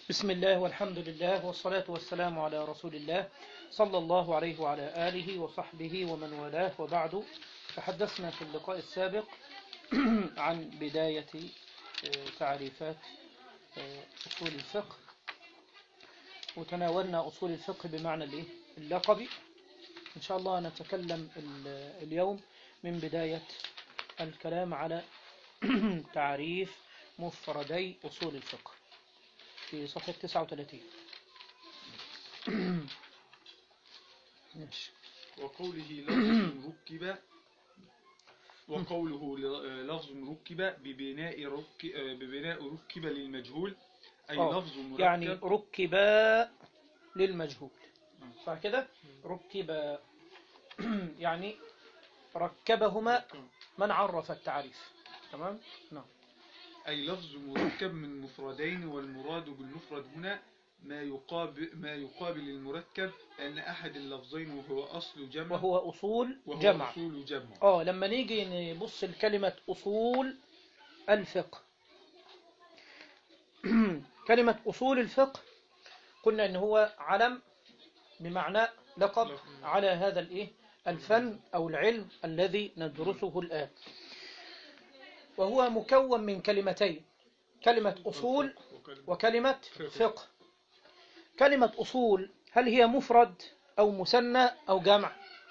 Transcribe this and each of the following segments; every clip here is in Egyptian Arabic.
بسم الله والحمد لله والصلاة والسلام على رسول الله صلى الله عليه وعلى آله وصحبه ومن والاه وبعد تحدثنا في اللقاء السابق عن بداية تعريفات أصول الفقه وتناولنا أصول الفقه بمعنى اللقبي إن شاء الله نتكلم اليوم من بداية الكلام على تعريف مفردي أصول الفقه في صفحة 39 ماشي وقوله لفظ ركب وقوله لفظ ركب ببناء رك ببناء ركب للمجهول أي آه، لفظ مركب يعني ركبا للمجهول صح كده ركبا يعني ركبهما من عرف التعريف تمام نعم أي لفظ مركب من مفردين والمراد بالمفرد هنا ما يقابل ما يقابل المركب أن أحد اللفظين وهو أصل جمع وهو أصول وهو جمع أصول جمع اه لما نيجي نبص لكلمة أصول الفقه كلمة أصول الفقه قلنا إن هو علم بمعنى لقب لقب. على هذا الإيه الفن أو العلم الذي ندرسه الآن وهو مكون من كلمتين كلمة أصول وكلمة فقه كلمة أصول هل هي مفرد أو مثنى أو جمع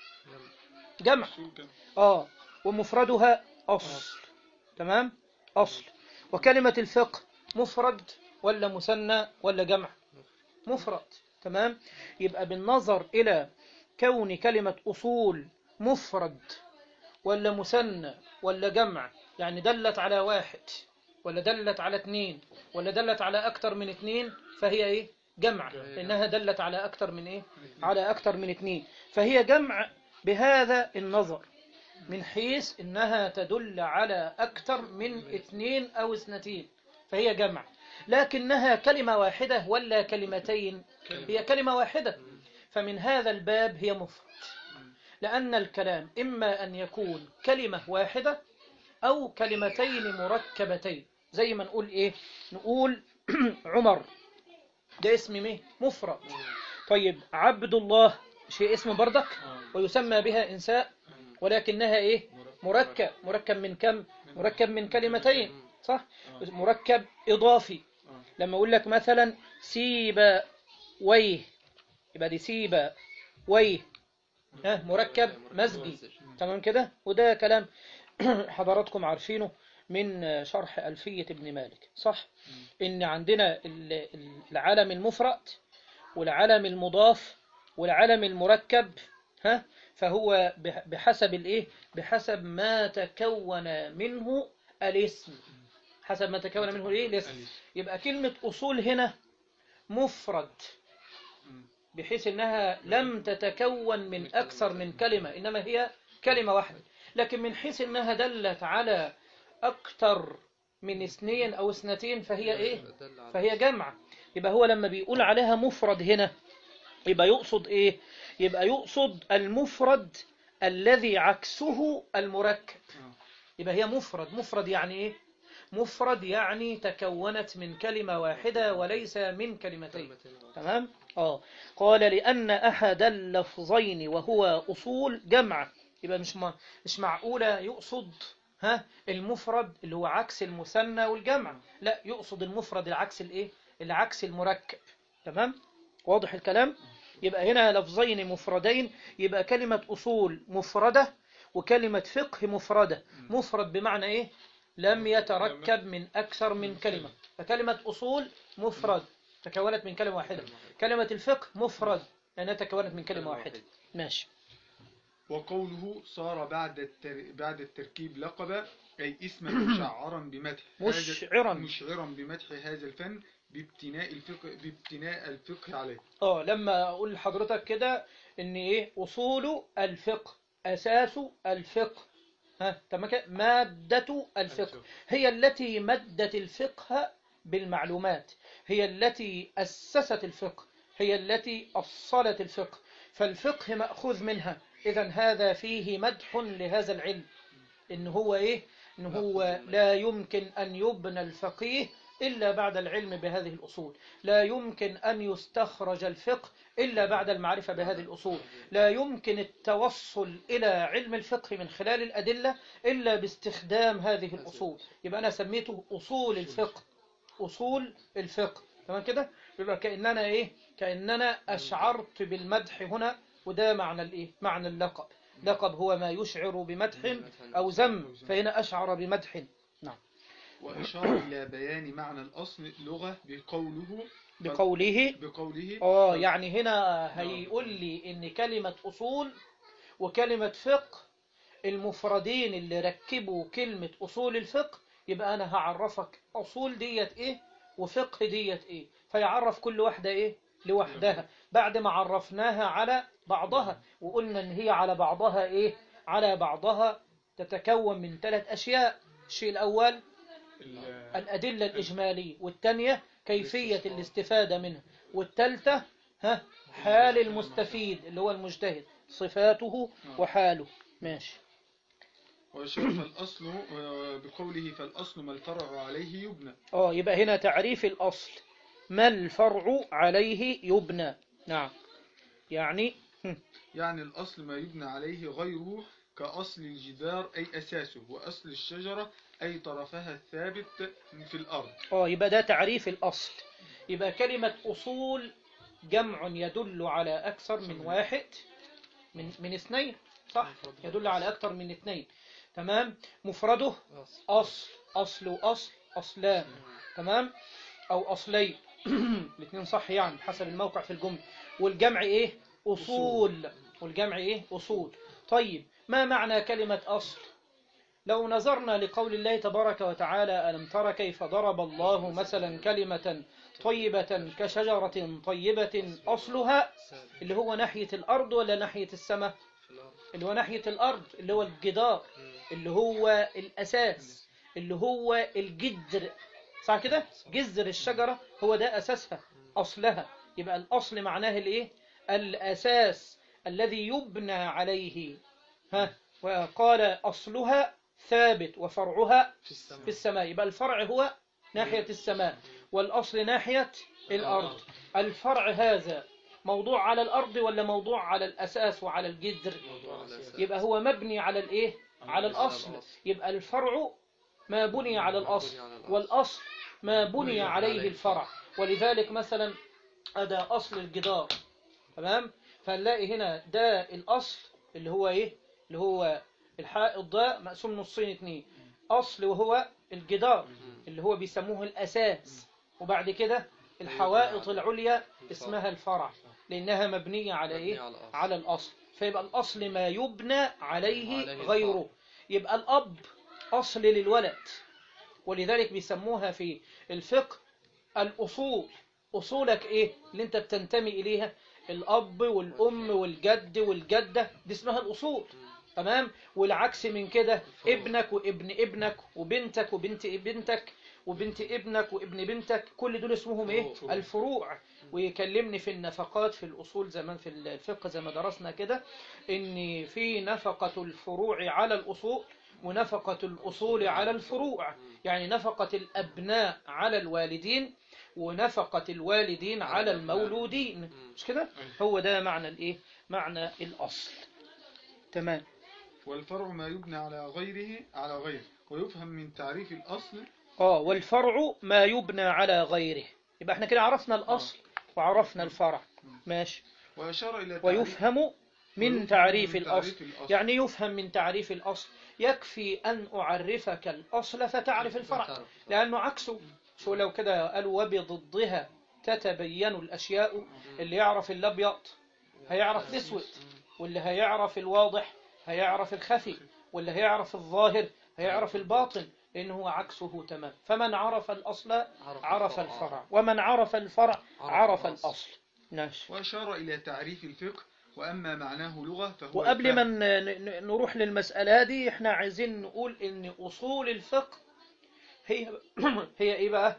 جمع أصول جمع. آه ومفردها أصل تمام أصل وكلمة الفقه مفرد ولا مثنى ولا جمع مفرد تمام يبقى بالنظر إلى كون كلمة أصول مفرد ولا مثنى ولا جمع يعني دلت على واحد ولا دلت على اثنين ولا دلت على أكتر من اثنين فهي إيه جمع لأنها دلت على أكتر من إيه على أكتر من اثنين فهي جمع بهذا النظر من حيث إنها تدل على أكثر من اثنين أو اثنتين فهي جمع لكنها كلمة واحدة ولا كلمتين هي كلمة واحدة فمن هذا الباب هي مفرد لأن الكلام إما أن يكون كلمة واحدة أو كلمتين مركبتين زي ما نقول إيه نقول عمر ده اسم مين مفرد طيب عبد الله شيء اسم بردك ويسمى بها إنساء ولكنها إيه مركب مركب من كم مركب من كلمتين صح مركب إضافي لما أقول لك مثلا سيبا ويه يبقى دي سيبا ويه ها مركب مزجي تمام كده وده كلام حضراتكم عارفينه من شرح ألفية ابن مالك صح إن عندنا ال- ال- العلم المفرد والعلم المضاف والعلم المركب ها فهو بح- بحسب الايه بحسب ما تكون منه الاسم حسب ما تكون منه الايه الاسم يبقى كلمة أصول هنا مفرد بحيث انها لم تتكون من اكثر من كلمة انما هي كلمة واحدة لكن من حيث انها دلت على اكثر من اثنين او اثنتين فهي ايه فهي جمع يبقى هو لما بيقول عليها مفرد هنا يبقى يقصد ايه يبقى يقصد المفرد الذي عكسه المركب يبقى هي مفرد مفرد يعني ايه مفرد يعني تكونت من كلمة واحدة وليس من كلمتين تمام اه قال لأن أحد اللفظين وهو أصول جمع يبقى مش ما مش معقولة يقصد ها المفرد اللي هو عكس المثنى والجمع لا يقصد المفرد العكس الايه العكس المركب تمام واضح الكلام يبقى هنا لفظين مفردين يبقى كلمة أصول مفردة وكلمة فقه مفردة مفرد بمعنى إيه لم يتركب من أكثر من كلمة فكلمة أصول مفرد تكونت من كلمة واحدة كلمة الفقه مفرد لأنها تكونت من كلمة واحدة ماشي وقوله صار بعد التر... بعد التركيب لقبا أي اسما مشعرا بمدح مشعراً. هذا مشعرا بمدح هذا الفن بابتناء الفقه بابتناء الفقه عليه اه لما اقول لحضرتك كده ان ايه اصول الفقه اساس الفقه ها تمام كده مادة الفقه هي التي مدت الفقه بالمعلومات هي التي أسست الفقه هي التي أصلت الفقه فالفقه مأخوذ منها إذا هذا فيه مدح لهذا العلم إن هو إيه إن هو لا يمكن أن يبنى الفقيه إلا بعد العلم بهذه الأصول لا يمكن أن يستخرج الفقه إلا بعد المعرفة بهذه الأصول لا يمكن التوصل إلى علم الفقه من خلال الأدلة إلا باستخدام هذه الأصول يبقى أنا سميته أصول الفقه أصول الفقه تمام كده يبقى كأننا إيه كأننا أشعرت بالمدح هنا وده معنى الإيه معنى اللقب لقب هو ما يشعر بمدح أو ذم فهنا أشعر بمدح نعم وأشار إلى بيان معنى الأصل لغة بقوله بقوله بقوله اه يعني هنا هيقول لي ان كلمة اصول وكلمة فقه المفردين اللي ركبوا كلمة اصول الفقه يبقى انا هعرفك اصول ديت ايه وفقه ديت ايه فيعرف كل واحدة ايه لوحدها بعد ما عرفناها على بعضها وقلنا ان هي على بعضها ايه على بعضها تتكون من ثلاث اشياء الشيء الاول ال- الأدلة الإجمالية والثانية كيفية الاستفادة منها والثالثة ها حال المستفيد اللي هو المجتهد صفاته وحاله ماشي وأشار فالأصل آه، بقوله فالأصل ما الفرع عليه يبنى اه يبقى هنا تعريف الأصل ما الفرع عليه يبنى نعم يعني هم، يعني الأصل ما يبنى عليه غيره كأصل الجدار أي أساسه وأصل الشجرة أي طرفها الثابت في الأرض اه يبقى ده تعريف الأصل يبقى كلمة أصول جمع يدل على أكثر من واحد من من اثنين صح يدل على أكثر من اثنين تمام مفرده أصل أصل وأصل أصلان تمام أو أصلين الاثنين صح يعني حسب الموقع في الجملة والجمع إيه أصول والجمع إيه أصول طيب ما معنى كلمة أصل لو نظرنا لقول الله تبارك وتعالى ألم تر كيف ضرب الله مثلا كلمة طيبة كشجرة طيبة أصلها اللي هو ناحية الأرض ولا ناحية السماء اللي هو ناحية الأرض اللي هو الجدار اللي هو الأساس اللي هو الجذر صح كده جذر الشجرة هو ده أساسها أصلها يبقى الأصل معناه الإيه الأساس الذي يبنى عليه ها وقال أصلها ثابت وفرعها في السماء في السماء يبقى الفرع هو ناحية السماء والأصل ناحية الأرض الفرع هذا موضوع على الأرض ولا موضوع على الأساس وعلى الجذر موضوع الأساس. يبقى هو مبني على الإيه على الأصل الأصل. يبقى الفرع ما بني على الأصل على الأصل. والأصل ما بني بني عليه عليه الفرع ولذلك مثلا أدى أصل الجدار تمام فنلاقي هنا ده الأصل اللي هو إيه اللي هو الحائط ده مقسوم نصين اتنين أصل وهو الجدار اللي هو بيسموه الأساس وبعد كده الحوائط العليا اسمها الفرع لأنها مبنية على مبني إيه على الأصل. على الأصل فيبقى الأصل ما يبنى عليه عليه غيره الفرع. يبقى الأب أصل للولد ولذلك بيسموها في الفقه الأصول أصولك إيه اللي أنت بتنتمي إليها الأب والأم والجد والجدة دي اسمها الأصول تمام والعكس من كده ابنك وابن ابنك وبنتك وبنت بنتك وبنت ابنك وابن بنتك كل دول اسمهم ايه فروع. الفروع ويكلمني في النفقات في الأصول زمان في الفقه زي ما درسنا كده ان في نفقة الفروع على الأصول ونفقة الأصول على الفروع يعني نفقة الأبناء على الوالدين ونفقة الوالدين على المولودين مش كده هو ده معنى الايه معنى الأصل تمام والفرع ما يبنى على غيره على غيره ويفهم من تعريف الأصل اه والفرع ما يبنى على غيره يبقى احنا كده عرفنا الأصل وعرفنا الفرع ماشي وأشار إلى تعريف ويفهم ويفهم من تعريف من الأصل تعريف الأصل. يعني يفهم من تعريف الأصل يكفي أن أعرفك الأصل فتعرف الفرع فتعرف. لأنه عكسه شو لو كده قالوا وبضدها تتبين الأشياء اللي يعرف الأبيض هيعرف الأسود واللي هيعرف الواضح هيعرف الخفي واللي هيعرف الظاهر هيعرف الباطن لأنه هو عكسه تمام فمن عرف الأصل عرف الفرع ومن عرف الفرع عرف الأصل ماشي وأشار إلى تعريف الفقه وأما معناه لغة فهو وقبل ما الفهم. ن- ن- نروح للمسألة دي احنا عايزين نقول ان اصول الفقه هي هي ايه بقى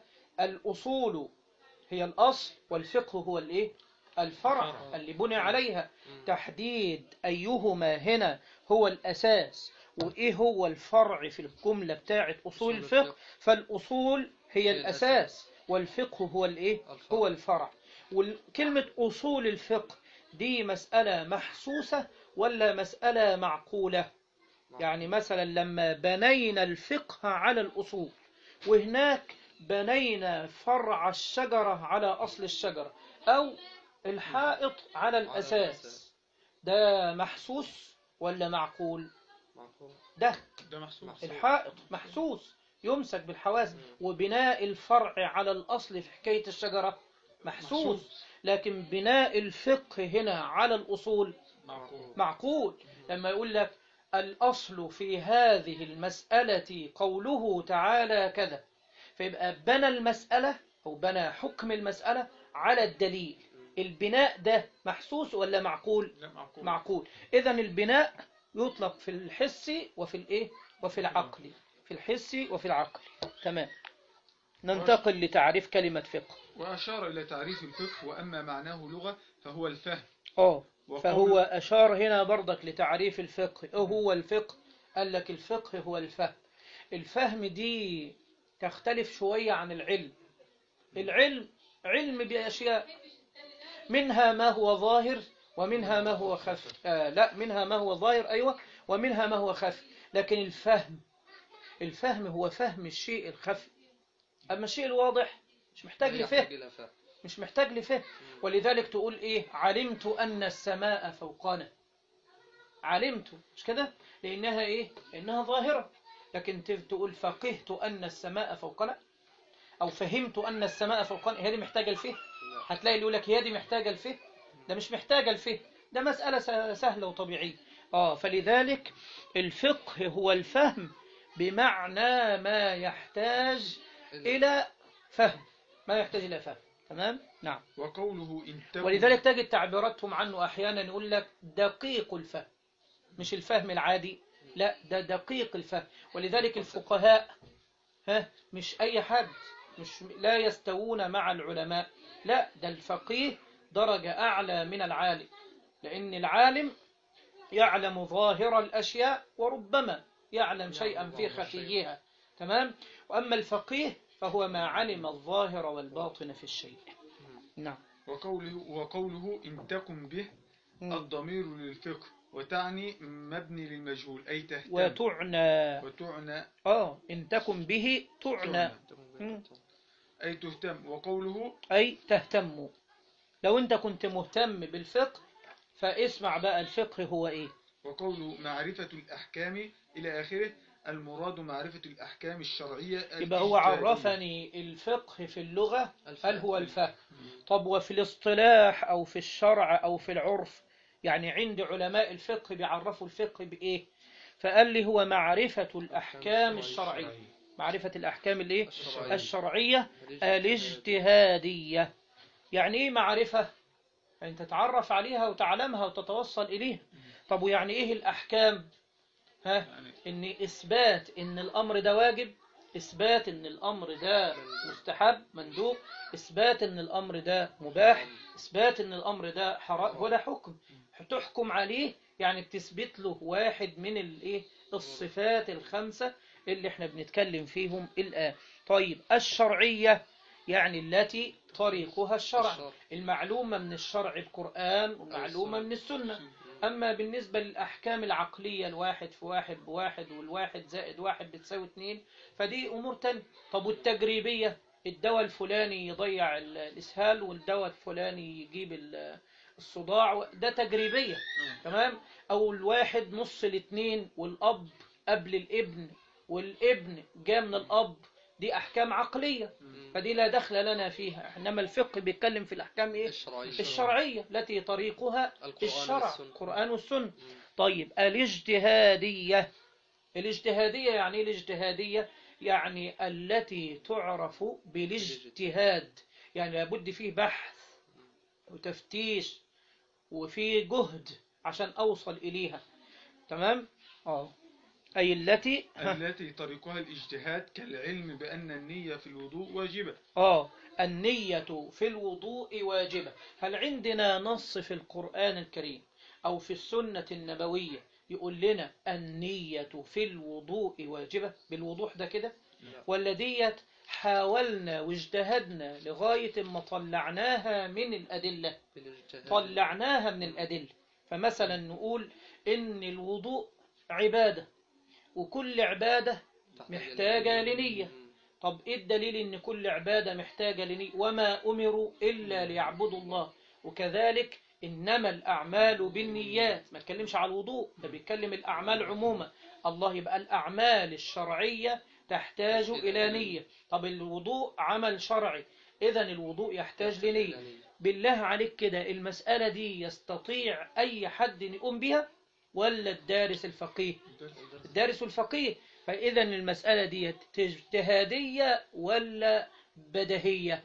الاصول هي الاصل والفقه هو الايه الفرع الفرع. اللي بني عليها تحديد ايهما هنا هو الاساس وايه هو الفرع في الجملة بتاعة اصول أصول الفقه الفقه. فالاصول هي الأساس. الأساس والفقه هو الإيه الفرع. هو الفرع وكلمة أصول الفقه دي مسألة محسوسة ولا مسألة معقولة يعني مثلا لما بنينا الفقه على الأصول وهناك بنينا فرع الشجرة على أصل الشجرة أو الحائط على الأساس. الأساس ده محسوس ولا معقول معقول. ده ده محسوس محسوس. الحائط محسوس يمسك بالحواس وبناء الفرع على الأصل في حكاية الشجرة محسوس لكن بناء الفقه هنا على الأصول معقول معقول لما يقول لك الأصل في هذه المسألة قوله تعالى كذا فيبقى بنى المسألة أو بنى حكم المسألة على الدليل البناء ده محسوس ولا معقول لا معقول معقول إذا البناء يطلق في الحس وفي الإيه وفي العقل في الحس وفي العقل تمام ننتقل لتعريف كلمة فقه وأشار إلى تعريف الفقه وأما معناه لغة فهو الفهم اه وقول- فهو أشار هنا برضك لتعريف الفقه إيه هو الفقه قال لك الفقه هو الفهم الفهم دي تختلف شوية عن العلم العلم علم بأشياء منها ما هو ظاهر ومنها ما هو خفي آه لا منها ما هو ظاهر أيوة ومنها ما هو خفي لكن الفهم الفهم هو فهم الشيء الخفي أما الشيء الواضح مش محتاج لا لفهم يحتاج إلى فهم مش محتاج لفهم ولذلك تقول ايه علمت ان السماء فوقنا علمت مش كده لانها ايه انها ظاهرة لكن ت- تقول فقهت ان السماء فوقنا او فهمت ان السماء فوقنا هي دي محتاجة الفهم لا. هتلاقي اللي يقول لك هي دي محتاجة الفهم ده مش محتاجة الفهم ده مسألة س- سهلة وطبيعية اه فلذلك الفقه هو الفهم بمعنى ما يحتاج إلى فهم ما يحتاج إلى فهم تمام نعم وقوله إن تكن ولذلك تجد تعبيراتهم عنه أحيانا يقول لك دقيق الفهم مش الفهم العادي لا ده دقيق الفهم ولذلك الفقهاء ها مش أي حد مش لا يستوون مع العلماء لا ده الفقيه درجة أعلى من العالم لأن العالم يعلم ظاهر الأشياء وربما يعلم شيئا في خفيها تمام وأما الفقيه فهو ما علم الظاهر والباطن في الشيء نعم وقوله, وقوله إن تكن به مم. الضمير للفقه وتعني مبني للمجهول أي تهتم وتعنى وتعنى اه ان تكن به تعنى مم. أي تهتم وقوله اي تهتم لو انت كنت مهتم بالفقه فاسمع بقى الفقه هو ايه وقوله معرفة الأحكام إلى آخره المراد معرفة الأحكام الشرعية يبقى هو الاجتهادية. عرفني الفقه في اللغة الفهم. هل هو الفهم طب وفي الاصطلاح او في الشرع او في العرف يعني عند علماء الفقه بيعرفوا الفقه بايه فقال لي هو معرفة الأحكام الشرعية معرفة الأحكام الايه الشرعية. الشرعية الاجتهادية يعني ايه معرفة يعني تتعرف عليها وتعلمها وتتوصل إليها طب ويعني ايه الأحكام ها يعني ان إثبات ان الأمر ده واجب إثبات ان الأمر ده مستحب مندوب إثبات ان الأمر ده مباح إثبات ان الأمر ده حرام هو ده حكم تحكم عليه يعني بتثبت له واحد من الايه الصفات الخمسة اللي احنا بنتكلم فيهم الآن طيب الشرعية يعني التي طريقها الشرع الشرع. المعلومة من الشرع القرآن والمعلومة من السنة أما بالنسبة للأحكام العقلية الواحد في واحد بواحد والواحد زائد واحد بتساوي اتنين فدي أمور تانية طب والتجريبية الدواء الفلاني يضيع ال- الإسهال والدواء الفلاني يجيب ال- الصداع ده تجريبية تمام أو الواحد نص الاتنين والأب قبل الابن والابن جاء من الأب دي أحكام عقلية فدي لا دخل لنا فيها إنما الفقه بيتكلم في الأحكام إيه؟ الشرعية الشرعية التي طريقها القرآن الشرع والسنة. القرآن والسنة طيب الاجتهادية الاجتهادية يعني ايه الاجتهادية يعني التي تعرف بالاجتهاد يعني لابد فيه بحث وتفتيش وفي جهد عشان أوصل إليها تمام اه أي التي التي طريقها الاجتهاد كالعلم بأن النية في الوضوء واجبة آه النية في الوضوء واجبة هل عندنا نص في القرآن الكريم أو في السنة النبوية يقول لنا النية في الوضوء واجبة بالوضوح ده كده لا. ولا ديت حاولنا واجتهدنا لغاية ما طلعناها من الأدلة طلعناها من الأدلة فمثلا نقول إن الوضوء عبادة وكل عبادة محتاجة لنية طب إيه الدليل إن كل عبادة محتاجة لنية وما أمروا إلا ليعبدوا الله وكذلك إنما الأعمال بالنيات ما تكلمش على الوضوء ده بيتكلم الأعمال عموما الله يبقى الأعمال الشرعية تحتاج إلى نية طب الوضوء عمل شرعي إذا الوضوء يحتاج لنية بالله عليك كده المسألة دي يستطيع أي حد يقوم بها ولا الدارس الفقيه الدارس الفقيه فإذا المسألة دي اجتهادية ولا بدهية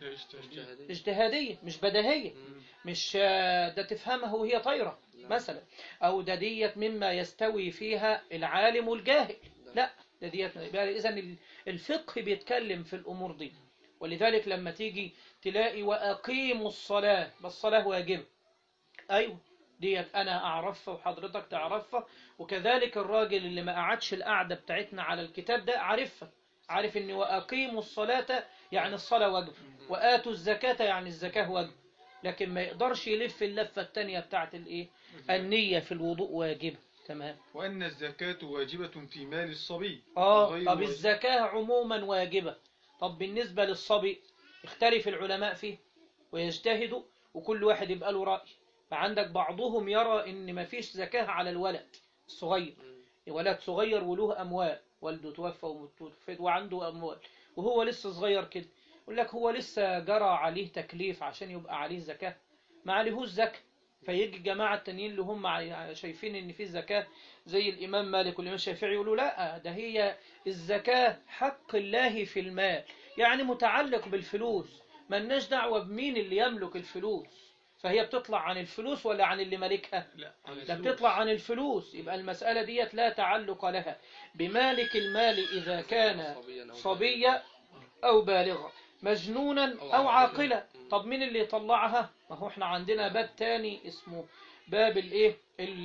اجتهادية مش بدهية مش آه، ده تفهمها وهي طايرة مثلا أو ده ديت مما يستوي فيها العالم والجاهل لا ده ديت إذا الفقه بيتكلم في الأمور دي ولذلك لما تيجي تلاقي وأقيموا الصلاة بس الصلاة واجبة أيوة ديت أنا أعرفها وحضرتك تعرفها وكذلك الراجل اللي ما قعدش القعدة بتاعتنا على الكتاب ده عارفها عارف إن وأقيموا الصلاة يعني الصلاة واجبة وآتوا الزكاة يعني الزكاة واجبة لكن ما يقدرش يلف اللفة التانية بتاعت الإيه النية في الوضوء واجبة تمام وأن الزكاة واجبة في مال الصبي آه غير طب واجب. الزكاة عموما واجبة طب بالنسبة للصبي يختلف العلماء فيه ويجتهدوا وكل واحد يبقى له رأي فعندك بعضهم يرى إن ما فيش زكاة على الولد الصغير ولد صغير وله أموال والده توفى ومتوفى وعنده أموال وهو لسه صغير كده يقول لك هو لسه جرى عليه تكليف عشان يبقى عليه زكاة ما عليهوش زكاة فيجي الجماعة التانيين اللي هم ع- شايفين ان في زكاة زي الامام مالك والامام الشافعي يقولوا لا ده هي الزكاة حق الله في المال يعني متعلق بالفلوس ملناش دعوة بمين اللي يملك الفلوس فهي بتطلع عن الفلوس ولا عن اللي مالكها لا عن ده الفلوس. بتطلع عن الفلوس يبقى المسألة ديت لا تعلق لها بمالك المال إذا كان صبيا أو بالغا مجنونا أو أو عاقلا. عاقلا طب مين اللي يطلعها ما هو احنا عندنا باب تاني اسمه باب الايه ال-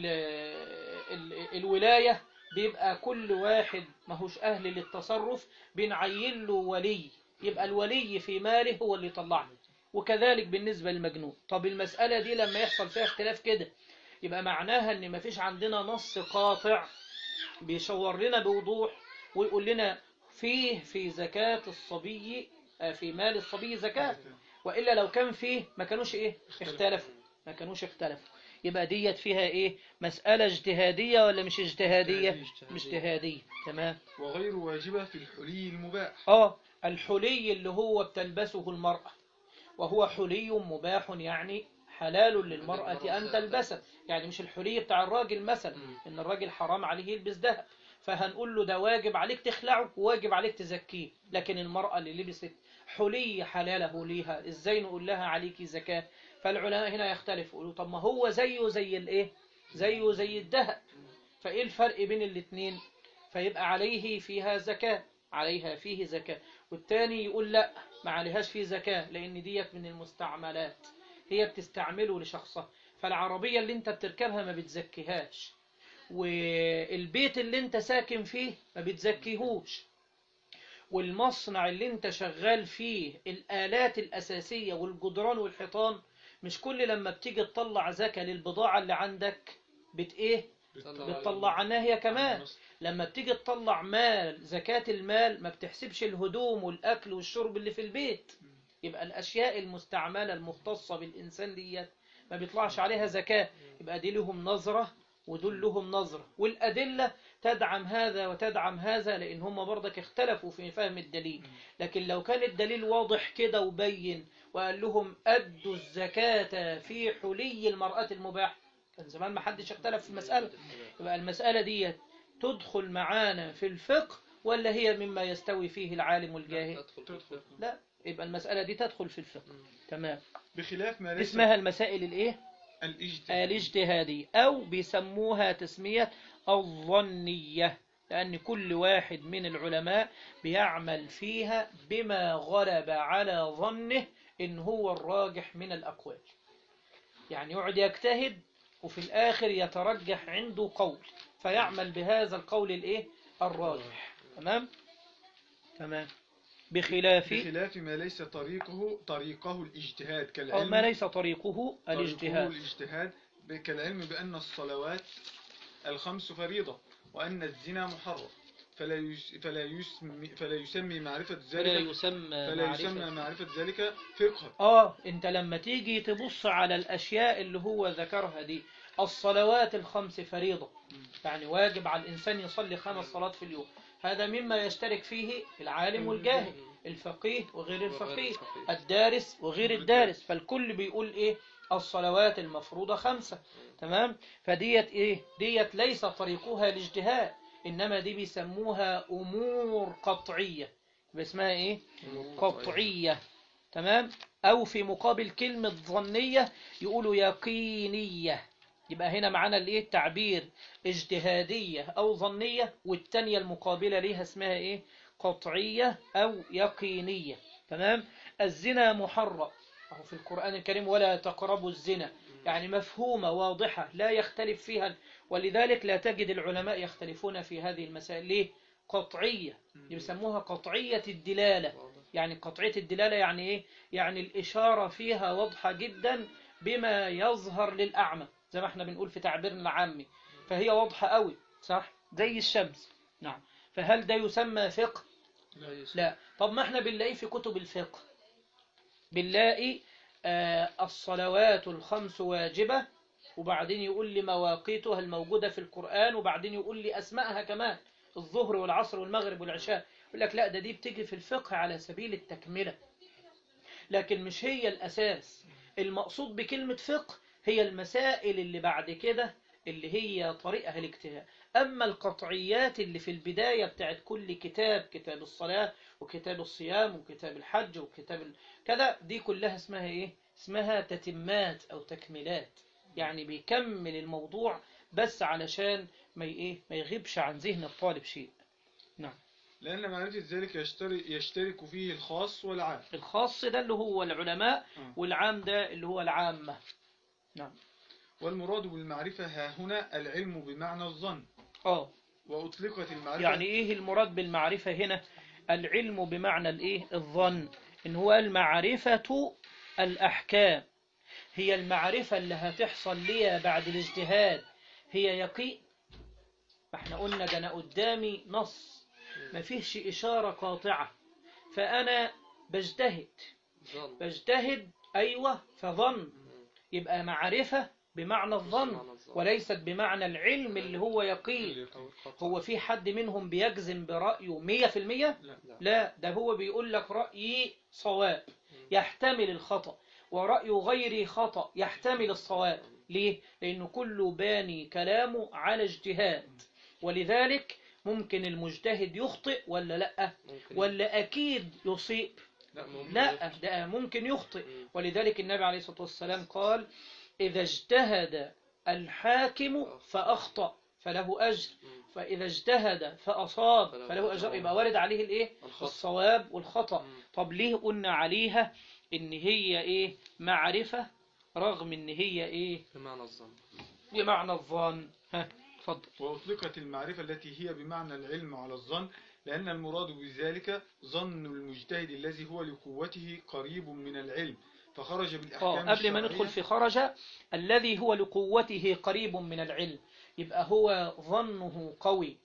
ال- الولاية بيبقى كل واحد ماهوش أهل للتصرف بنعين له ولي يبقى الولي في ماله هو اللي يطلعه وكذلك بالنسبة للمجنون طب المسألة دي لما يحصل فيها اختلاف كده يبقى معناها ان مفيش عندنا نص قاطع بيشور لنا بوضوح ويقول لنا فيه في زكاة الصبي آه، في مال الصبي زكاة وإلا لو كان فيه ما كانوش إيه اختلفوا ما كانوش اختلفوا يبقى ديت فيها إيه مسألة اجتهادية ولا مش اجتهادية اجتهادية. مش اجتهادية تمام وغير واجبة في الحلي المباح آه الحلي اللي هو بتلبسه المرأة وهو حلي مباح يعني حلال للمرأة أن تلبسه يعني مش الحلي بتاع الراجل مثلا مم. إن الراجل حرام عليه يلبس ذهب فهنقول له ده واجب عليك تخلعه وواجب عليك تزكيه لكن المرأة اللي لبست حلي حلاله ليها ازاي نقول لها عليكي زكاة فالعلماء هنا يختلفوا يقولوا طب ما هو زيه زي الايه زيه زي الذهب فايه الفرق بين الاثنين فيبقى عليه فيها زكاة عليها فيه زكاة والتاني يقول لا ما عليهاش فيه زكاة لان ديت من المستعملات هي بتستعمله لشخصها فالعربية اللي انت بتركبها ما بتزكيهاش والبيت اللي انت ساكن فيه ما بتزكيهوش والمصنع اللي انت شغال فيه الآلات الأساسية والجدران والحيطان مش كل لما بتيجي تطلع زكاة للبضاعة اللي عندك بت ايه بتطلع عنها هي كمان لما بتيجي تطلع مال زكاة المال ما بتحسبش الهدوم والأكل والشرب اللي في البيت يبقى الأشياء المستعملة المختصة بالإنسان ديت ما بيطلعش عليها زكاة يبقى دي لهم نظرة ودول لهم نظرة والأدلة تدعم هذا وتدعم هذا لأن هم برضك اختلفوا في فهم الدليل لكن لو كان الدليل واضح كده وبين وقال لهم أدوا الزكاة في حلي المرأة المباح كان زمان ما حدش اختلف في المسألة يبقى المسألة دي تدخل معانا في الفقه ولا هي مما يستوي فيه العالم والجاهل تدخل لا يبقى المسألة دي تدخل في الفقه تمام بخلاف ما ليس اسمها المسائل الايه الاجتهاد الاجتهادية أو بيسموها تسمية الظنية لأن كل واحد من العلماء بيعمل فيها بما غلب على ظنه إن هو الراجح من الأقوال يعني يقعد يجتهد وفي الآخر يترجح عنده قول فيعمل بهذا القول الإيه الراجح تمام تمام بخلاف بخلاف ما ليس طريقه طريقه الاجتهاد أو كالعلم ما ليس طريقه طريقه الاجتهاد الاجتهاد ب- كالعلم بأن الصلوات الخمس فريضة وأن الزنا محرم فلا يس فلا يسمي فلا يسمي معرفة فلا ذلك يسمى فلا يسمى معرفة معرفة ذلك فقها اه انت لما تيجي تبص على الاشياء اللي هو ذكرها دي الصلوات الخمس فريضة يعني واجب على الانسان يصلي خمس صلوات في اليوم هذا مما يشترك فيه العالم والجاهل الفقيه وغير الفقيه الدارس وغير الدارس فالكل بيقول ايه الصلوات المفروضة خمسة تمام فديت ايه ديت ليس طريقها الاجتهاد انما دي بيسموها امور قطعية يبقى اسمها ايه قطعية تمام او في مقابل كلمة ظنية يقولوا يقينية يبقى هنا معانا الايه التعبير اجتهادية او ظنية والتانية المقابلة ليها اسمها ايه قطعية او يقينية تمام الزنا محرم أهو في القرآن الكريم ولا تقربوا الزنا يعني مفهومة واضحة لا يختلف فيها ولذلك لا تجد العلماء يختلفون في هذه المسائل ليه قطعية يسموها قطعية الدلالة يعني قطعية الدلالة يعني إيه يعني الإشارة فيها واضحة جدا بما يظهر للأعمى زي ما احنا بنقول في تعبيرنا العامي فهي واضحة قوي صح زي الشمس نعم فهل ده يسمى فقه لا طب ما احنا بنلاقيه في كتب الفقه بنلاقي آه الصلوات الخمس واجبة وبعدين يقول لي مواقيتها الموجودة في القرآن وبعدين يقول لي أسمائها كمان الظهر والعصر والمغرب والعشاء يقول لك لا ده دي بتيجي في الفقه على سبيل التكملة لكن مش هي الأساس المقصود بكلمة فقه هي المسائل اللي بعد كده اللي هي طريقها الاجتهاد أما القطعيات اللي في البداية بتاعت كل كتاب كتاب الصلاة وكتاب الصيام وكتاب الحج وكتاب ال... كذا دي كلها اسمها إيه؟ اسمها تتمات أو تكملات يعني بيكمل الموضوع بس علشان ما ي- إيه ما يغيبش عن ذهن الطالب شيء نعم لأن معرفة ذلك يشترك, يشترك فيه الخاص والعام الخاص ده اللي هو العلماء آه. والعام ده اللي هو العامة نعم والمراد بالمعرفة ها هنا العلم بمعنى الظن اه وأطلقت المعرفة يعني ايه المراد بالمعرفة هنا العلم بمعنى الايه الظن ان هو المعرفة الاحكام هي المعرفة اللي هتحصل ليا بعد الاجتهاد هي يقين احنا قلنا ده انا قدامي نص ما فيهش اشارة قاطعة فانا بجتهد بجتهد ايوه فظن يبقى معرفة بمعنى الظن وليست بمعنى العلم اللي هو يقين هو في حد منهم بيجزم برأيه مية في المية لا لا ده هو بيقول لك رأيي صواب يحتمل الخطأ ورأي غيري خطأ يحتمل الصواب ليه؟ لأنه كله باني كلامه على اجتهاد ولذلك ممكن المجتهد يخطئ ولا لا ولا أكيد يصيب لا ده ممكن يخطئ ولذلك النبي عليه الصلاة والسلام قال إذا اجتهد الحاكم فأخطأ فله أجر فإذا اجتهد فأصاب فله أجر يبقى وارد عليه الإيه الصواب والخطأ طب ليه قلنا عليها إن هي إيه معرفة رغم إن هي إيه بمعنى الظن بمعنى الظن ها اتفضل وأطلقت المعرفة التي هي بمعنى العلم على الظن لأن المراد بذلك ظن المجتهد الذي هو لقوته قريب من العلم فخرج بالأحكام آه قبل ما الشرعية ندخل في خرج الذي هو لقوته قريب من العلم يبقى هو ظنه قوي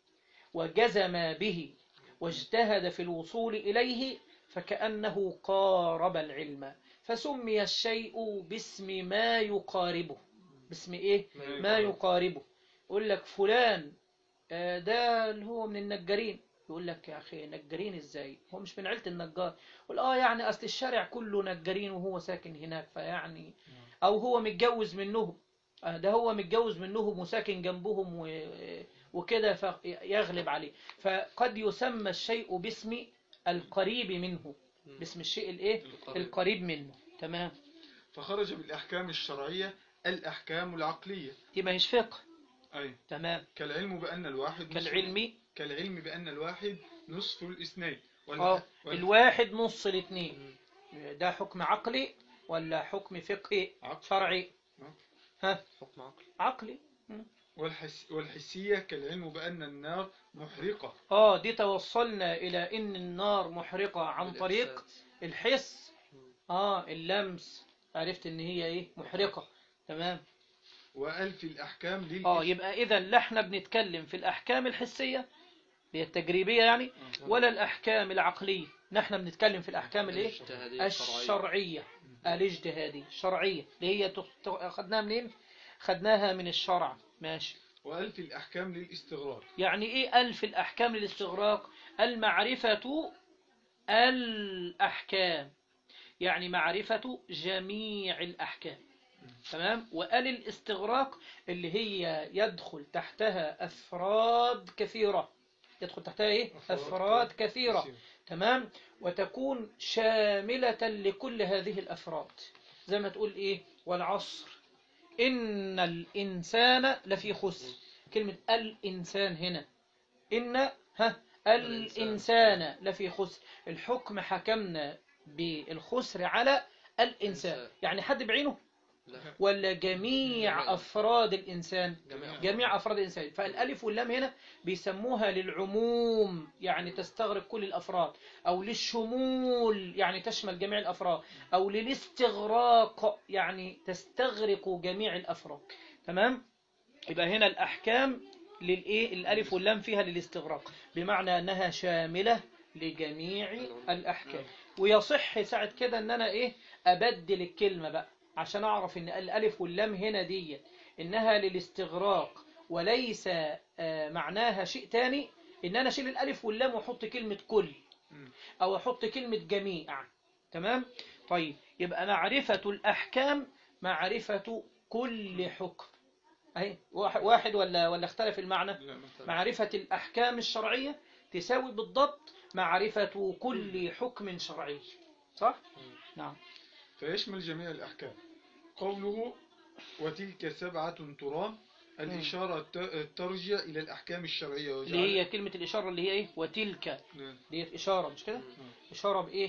وجزم به واجتهد في الوصول إليه فكأنه قارب العلم فسمي الشيء باسم ما يقاربه باسم إيه؟ ما يقاربه يقول لك فلان آه، ده اللي هو من النجارين يقول لك يا أخي نجارين إزاي هو مش من عيلة النجار يقول آه يعني أصل الشارع كله نجارين وهو ساكن هناك فيعني أو هو متجوز منهم آه، ده هو متجوز منهم وساكن جنبهم و... وكده فيغلب عليه فقد يسمى الشيء باسم القريب منه باسم الشيء الايه القريب منه تمام فخرج بالأحكام الشرعية الأحكام العقلية دي ما هيش فقه أي تمام كالعلم بأن الواحد نصف- كالعلم كالعلم بأن الواحد نصف الاثنين والح- اه والح- الواحد نص الاثنين ده حكم عقلي ولا حكم فقهي عقل. شرعي آه. ها حكم عقلي عقلي مم. والحس والحسية كالعلم بأن النار محرقة اه دي توصلنا الى ان النار محرقة عن طريق بالإحساس. الحس اه اللمس عرفت ان هي ايه محرقة تمام وألف الأحكام لل اه يبقى اذا لا احنا بنتكلم في الاحكام الحسية اللي هي التجريبية يعني ولا الاحكام العقلية نحن بنتكلم في الاحكام الايه الاجتهادية الشرعية الاجتهادية الشرعية اللي هي تخ- تخ- اخذناها منين خدناها من الشرع ماشي وألف الأحكام للاستغراق يعني ايه ألف الأحكام للاستغراق المعرفة الأحكام يعني معرفة جميع الأحكام تمام وآل الاستغراق اللي هي يدخل تحتها أفراد كثيرة يدخل تحتها إيه؟ أفراد كثيرة تمام وتكون شاملة لكل هذه الأفراد زي ما تقول إيه والعصر إن الإنسان لفي خسر كلمة الإنسان هنا إن ها الإنسان لفي خسر الحكم حكمنا بالخسر على الإنسان الإنسان. يعني حد بعينه لا ولا جميع أفراد الإنسان جميع جميع أفراد الإنسان فالألف واللام هنا بيسموها للعموم يعني تستغرق كل الأفراد أو للشمول يعني تشمل جميع الأفراد أو للاستغراق يعني تستغرق جميع الأفراد تمام يبقى هنا الأحكام للإيه الألف واللام فيها للاستغراق بمعنى أنها شاملة لجميع الأحكام ويصح ساعة كده أن أنا إيه أبدل الكلمة بقى عشان أعرف أن الألف واللام هنا دي إنها للاستغراق وليس آه، معناها شيء تاني إن أنا أشيل الألف واللام وأحط كلمة كل مم. أو أحط كلمة جميع تمام طيب يبقى معرفة الأحكام معرفة كل حكم أهي واحد واحد ولا ولا اختلف المعنى لا مثلا معرفة الأحكام الشرعية تساوي بالضبط معرفة كل حكم شرعي صح؟ نعم فيشمل جميع الأحكام قوله وتلك سبعة ترام الإشارة ت- ترجع إلى الأحكام الشرعية اللي هي كلمة الإشارة اللي هي إيه وتلك نعم. اللي هي إشارة مش كده إشارة بإيه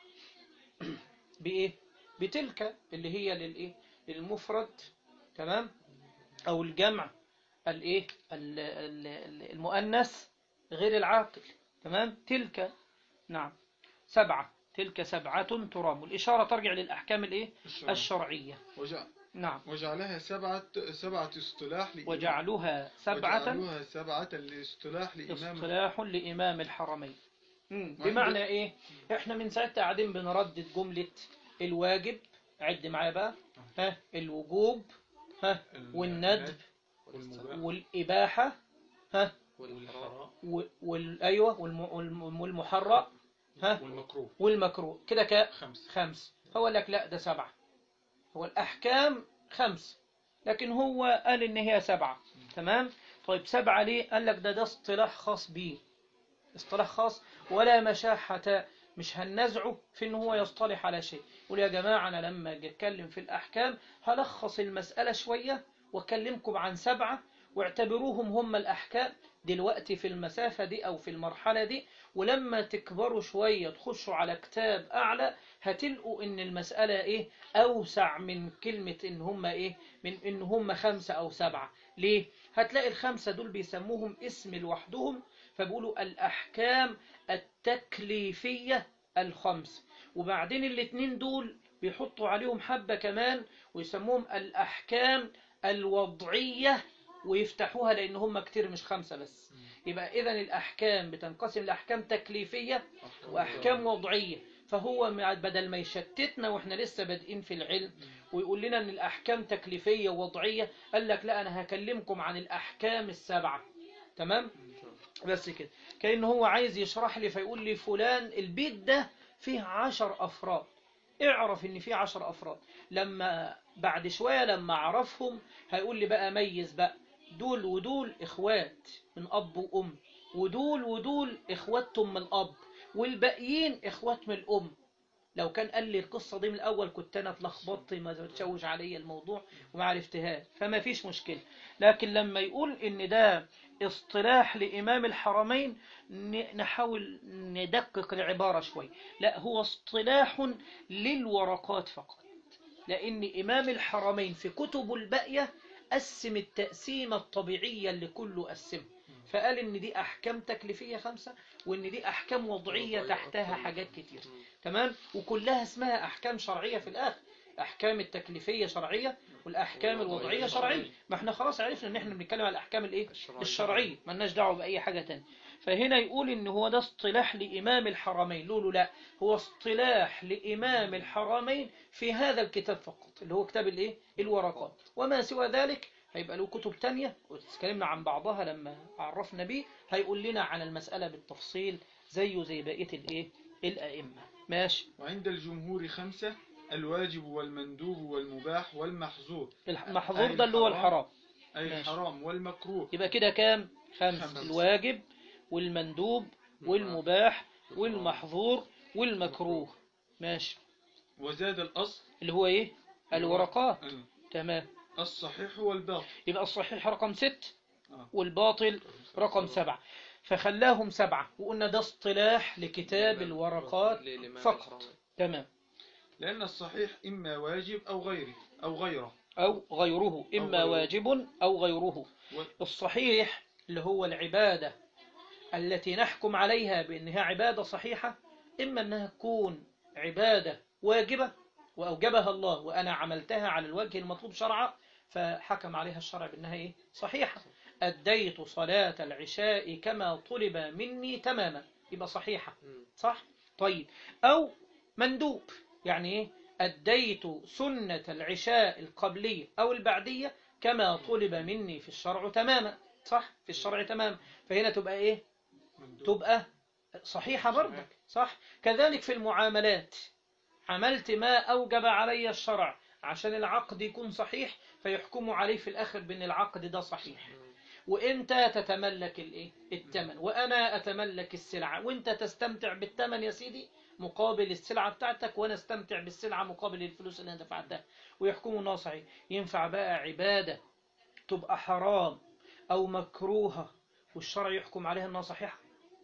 بإيه بتلك اللي هي للإيه للمفرد تمام أو الجمع الإيه ال- ال- ال- المؤنث غير العاقل تمام تلك نعم سبعة تلك سبعة ترام والإشارة ترجع للأحكام الإيه الشرعية. الشرعية وجع- نعم وجعلها سبعة سبعة اصطلاح لإمام وجعلوها سبعة وجعلوها سبعة لاصطلاح لإمام اصطلاح لإمام الحرمين مم. وعند- بمعنى إيه إحنا من ساعتها قاعدين بنردد جملة الواجب عد معايا بقى ها الوجوب ها والندب والمباح والإباحة ها والحرام و- وال أيوة والم- والم- والمحرم ها والمكروه والمكروه كده ك خمسة خمس هو لك لا ده سبعة هو الأحكام خمس لكن هو قال إن هي سبعة تمام طيب سبعة ليه قال لك ده ده اصطلاح خاص بيه اصطلاح خاص ولا مشاحة مش هننزعه في ان هو يصطلح على شيء يقول يا جماعة أنا لما أجي أتكلم في الأحكام هلخص المسألة شوية وأكلمكم عن سبعة واعتبروهم هم الأحكام دلوقتي في المسافة دي أو في المرحلة دي ولما تكبروا شوية تخشوا على كتاب أعلى هتلقوا إن المسألة إيه أوسع من كلمة إن هم إيه من إن هم خمسة أو سبعة ليه؟ هتلاقي الخمسة دول بيسموهم اسم لوحدهم فبيقولوا الأحكام التكليفية الخمس وبعدين الاتنين دول بيحطوا عليهم حبة كمان ويسموهم الأحكام الوضعية ويفتحوها لأن هم كتير مش خمسة بس يبقى إذا الأحكام بتنقسم لأحكام تكليفية وأحكام وضعية فهو مع- بدل ما يشتتنا وإحنا لسه بادئين في العلم ويقول لنا إن الأحكام تكليفية ووضعية قال لك لا أنا هكلمكم عن الأحكام السبعة تمام بس كده كأنه هو عايز يشرح لي فيقول لي فلان البيت ده فيه عشر أفراد اعرف ان فيه عشر أفراد لما بعد شوية لما أعرفهم هيقول لي بقى ميز بقى دول ودول إخوات من أب وأم ودول ودول إخواتهم من الأب والباقيين إخوات من الأم لو كان قال لي القصة دي من الأول كنت أنا اتلخبطت ما تشوش عليا الموضوع وما عرفتهاش فما فيش مشكلة لكن لما يقول إن ده اصطلاح لإمام الحرمين ن- نحاول ندقق العبارة شوي لا هو اصطلاح للورقات فقط لأن إمام الحرمين في كتب الباقية قسم التقسيمة الطبيعية اللي كله قسمها فقال ان دي احكام تكليفية خمسة وان دي احكام وضعية وضعية تحتها أكتر. حاجات كتير مم. تمام وكلها اسمها احكام شرعية في الاخر احكام التكليفية شرعية والاحكام والوضعية الوضعية شرعية. شرعية ما احنا خلاص عرفنا ان احنا بنتكلم على الاحكام الايه الشرعية. الشرعية ملناش دعوة باي حاجة تانية فهنا يقول ان هو ده اصطلاح لامام الحرمين له له لا هو اصطلاح لامام الحرمين في هذا الكتاب فقط اللي هو كتاب الايه الورقات وما سوى ذلك هيبقى له كتب تانية واتكلمنا عن بعضها لما عرفنا بيه هيقول لنا عن المسألة بالتفصيل زيه زي بقية الايه الائمة ماشي وعند الجمهور خمسة الواجب والمندوب والمباح والمحظور المحظور أي ده اللي هو الحرام. الحرام أي ماشي. الحرام والمكروه يبقى كده كام خمس خمس. الواجب والمندوب والمباح والمحظور والمكروه ماشي وزاد الأصل اللي هو ايه الورقات آه، تمام الصحيح والباطل يبقى الصحيح رقم ست آه. والباطل رقم سبعة فخلاهم سبعة وقلنا ده اصطلاح لكتاب الإمام. الورقات للإمام فقط الحرمين. تمام لأن الصحيح إما واجب أو غيره أو غيره أو غيره إما غيره. واجب أو غيره و- الصحيح اللي هو العبادة التي نحكم عليها بأنها عبادة صحيحة إما أنها تكون عبادة واجبة وأوجبها الله وأنا عملتها على الوجه المطلوب شرعا فحكم عليها الشرع بأنها إيه؟ صحيحة أديت صلاة العشاء كما طلب مني تماما يبقى صحيحة مم. صح؟ طيب أو مندوب يعني إيه؟ أديت سنة العشاء القبلية أو البعدية كما طلب مني في الشرع تماما صح؟ في الشرع تماما فهنا تبقى إيه؟ تبقى صحيحة برضك صح؟ كذلك في المعاملات عملت ما أوجب علي الشرع عشان العقد يكون صحيح فيحكموا عليه في الآخر بأن العقد ده صحيح وانت تتملك الايه الثمن وانا اتملك السلعه وانت تستمتع بالثمن يا سيدي مقابل السلعه بتاعتك وانا استمتع بالسلعه مقابل الفلوس اللي انا دفعتها ويحكموا انها صحيح ينفع بقى عباده تبقى حرام او مكروهه والشرع يحكم عليها انها صحيحه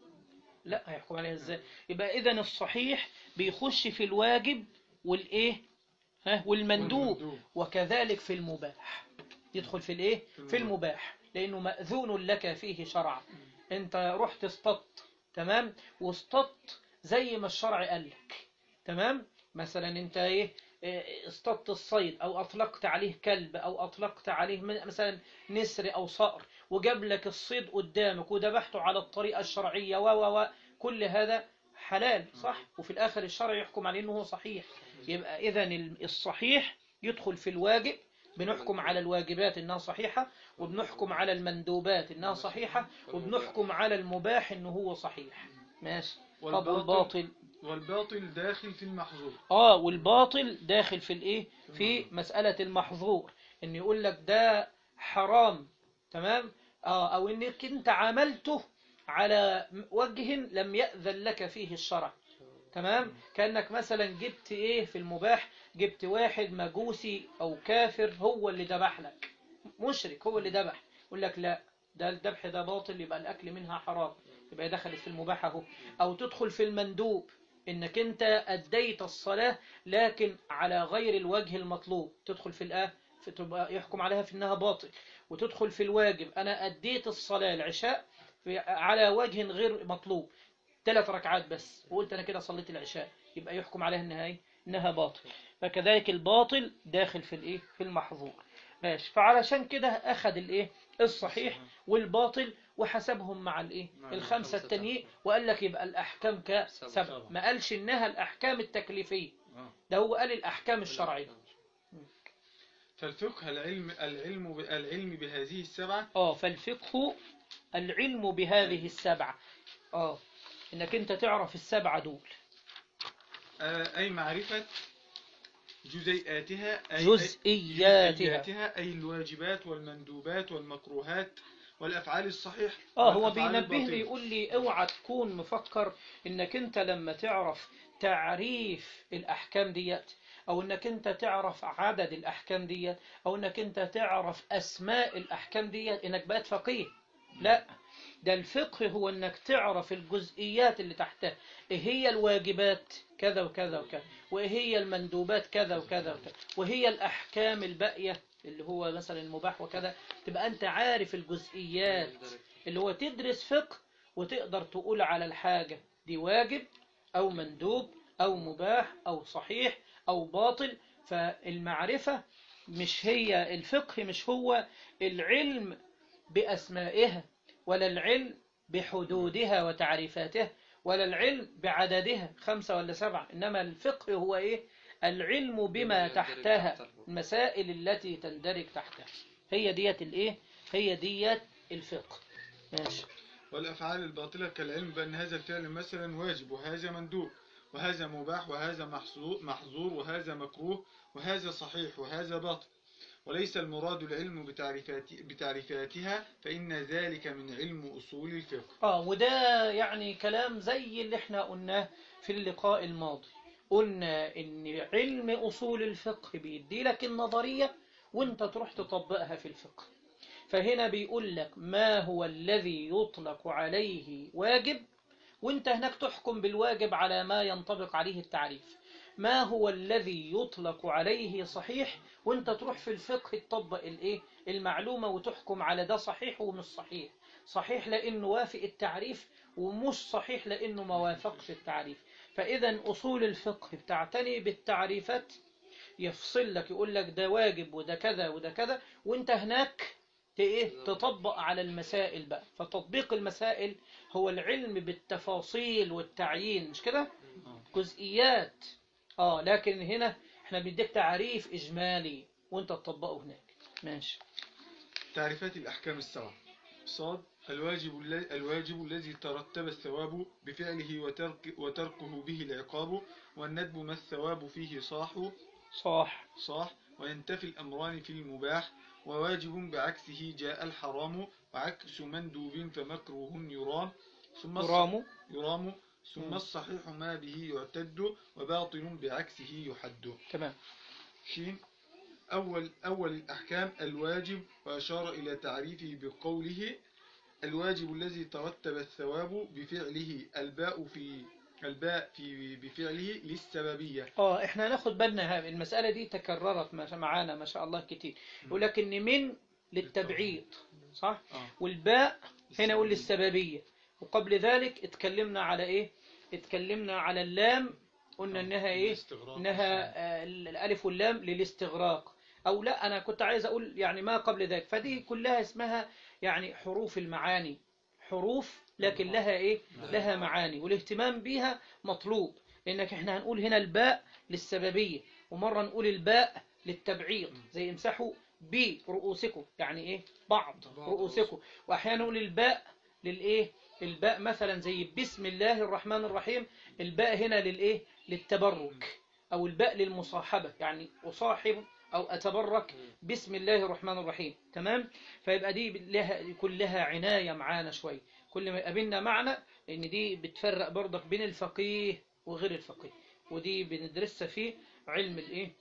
لا هيحكم عليها ازاي يبقى اذا الصحيح بيخش في الواجب والايه ها والمندوب والمندوب. وكذلك في المباح يدخل في الايه في المباح لانه ماذون لك فيه شرعا انت رحت اصطدت تمام واصطدت زي ما الشرع قال لك تمام مثلا انت ايه إيه، اصطدت الصيد او اطلقت عليه كلب او اطلقت عليه م- مثلا نسر او صقر وجاب لك الصيد قدامك وذبحته على الطريقه الشرعيه و و و كل هذا حلال صح وفي الاخر الشرع يحكم عليه انه هو صحيح يبقى اذا الصحيح يدخل في الواجب بنحكم على الواجبات انها صحيحه وبنحكم على المندوبات انها صحيحه وبنحكم على المباح انه هو صحيح ماشي طب والباطل والباطل داخل في المحظور اه والباطل داخل في الايه في مسألة المحظور ان يقول لك ده حرام تمام اه او انك انت عملته على وجه لم يأذن لك فيه الشرع تمام كأنك مثلا جبت ايه في المباح جبت واحد مجوسي او كافر هو اللي ذبح لك مشرك هو اللي ذبح يقول لك لا ده الذبح ده باطل يبقى الاكل منها حرام يبقى دخلت في المباح اهو او تدخل في المندوب انك انت اديت الصلاة لكن على غير الوجه المطلوب تدخل في الآه فتبقى يحكم عليها في انها باطل وتدخل في الواجب انا اديت الصلاة العشاء في على وجه غير مطلوب ثلاث ركعات بس وقلت انا كده صليت العشاء يبقى يحكم عليها انها ايه انها باطل فكذلك الباطل داخل في الايه في المحظور ماشي فعلشان كده اخذ الايه الصحيح والباطل وحسبهم مع الايه مع الخمسه الخمسة التانيين وقال لك يبقى الاحكام كسبع سبعة. ما قالش انها الاحكام التكليفيه آه. ده هو قال الاحكام الشرعيه فالفقه العلم العلم ب- العلم بهذه السبعة اه فالفقه العلم بهذه السبعه اه انك انت تعرف السبعه دول آه، أي معرفة جزيئاتها أي جزئياتها. جزئياتها أي الواجبات والمندوبات والمكروهات والأفعال الصحيح اه هو والأفعال بينبهني الباطلة. يقول لي اوعى تكون مفكر انك انت لما تعرف تعريف الاحكام ديت او انك انت تعرف عدد الاحكام ديت او انك انت تعرف اسماء الاحكام ديت انك بقيت فقيه لا ده الفقه هو انك تعرف الجزئيات اللي تحتها ايه هي الواجبات كذا وكذا وكذا وايه هي المندوبات كذا وكذا وكذا وهي الاحكام الباقيه اللي هو مثلا المباح وكذا تبقى انت عارف الجزئيات اللي هو تدرس فقه وتقدر تقول على الحاجه دي واجب او مندوب او مباح او صحيح او باطل فالمعرفه مش هي الفقه مش هو العلم بأسمائها ولا العلم بحدودها وتعريفاتها ولا العلم بعددها خمسة ولا سبعة إنما الفقه هو إيه العلم بما تحتها المسائل التي تندرج تحتها هي ديت الإيه هي ديت الفقه ماشي والأفعال الباطلة كالعلم بأن هذا الفعل مثلا واجب وهذا مندوب وهذا مباح وهذا محظور محظور وهذا مكروه وهذا صحيح وهذا باطل وليس المراد العلم بتعريفات بتعريفاتها فإن ذلك من علم أصول الفقه آه وده يعني كلام زي اللي احنا قلناه في اللقاء الماضي قلنا إن علم أصول الفقه بيدي لك النظرية وانت تروح تطبقها في الفقه فهنا بيقول لك ما هو الذي يطلق عليه واجب وانت هناك تحكم بالواجب على ما ينطبق عليه التعريف ما هو الذي يطلق عليه صحيح وانت تروح في الفقه تطبق الايه المعلومة وتحكم على ده صحيح ومش صحيح صحيح لانه وافق التعريف ومش صحيح لانه ما وافقش التعريف فاذا اصول الفقه بتعتني بالتعريفات يفصل لك يقول لك ده واجب وده كذا وده كذا وانت هناك ت- ايه تطبق على المسائل بقى فتطبيق المسائل هو العلم بالتفاصيل والتعيين مش كده جزئيات اه لكن هنا احنا بنديك تعريف اجمالي وانت تطبقه هناك ماشي تعريفات الأحكام السبعة صاد الواجب الل- الواجب الذي ترتب الثواب بفعله وترك وتركه به العقاب والندب ما الثواب فيه صاح صح صاح وينتفي الأمران في المباح وواجب بعكسه جاء الحرام وعكس مندوب فمكروه يرام ثم الص- يرام يرام ثم مم. الصحيح ما به يعتد وباطل بعكسه يحد تمام شين أول أول الأحكام الواجب وأشار إلى تعريفه بقوله الواجب الذي ترتب الثواب بفعله الباء في الباء في بفعله للسببية اه احنا هناخد بالنا ها- المسألة دي تكررت ما- معانا ما شاء الله كتير يقول لك ان من للتبعيض صح آه. والباء هنا يقول للسببية وقبل ذلك اتكلمنا على ايه اتكلمنا على اللام قلنا انها ايه الاستغراق. انها آه، الالف واللام للاستغراق او لا انا كنت عايز اقول يعني ما قبل ذلك فدي كلها اسمها يعني حروف المعاني حروف لكن لها ايه لها معاني والاهتمام بيها مطلوب لانك احنا هنقول هنا الباء للسببية ومرة نقول الباء للتبعيض زي امسحوا برؤوسكم يعني ايه بعض رؤوسكم واحيانا نقول الباء للايه الباء مثلا زي بسم الله الرحمن الرحيم الباء هنا للايه للتبرك او الباء للمصاحبة يعني اصاحب او اتبرك بسم الله الرحمن الرحيم تمام فيبقى دي لها كلها عناية معانا شوية كل ما يقابلنا معنى لان دي بتفرق برضك بين الفقيه وغير الفقيه ودي بندرسها في علم الايه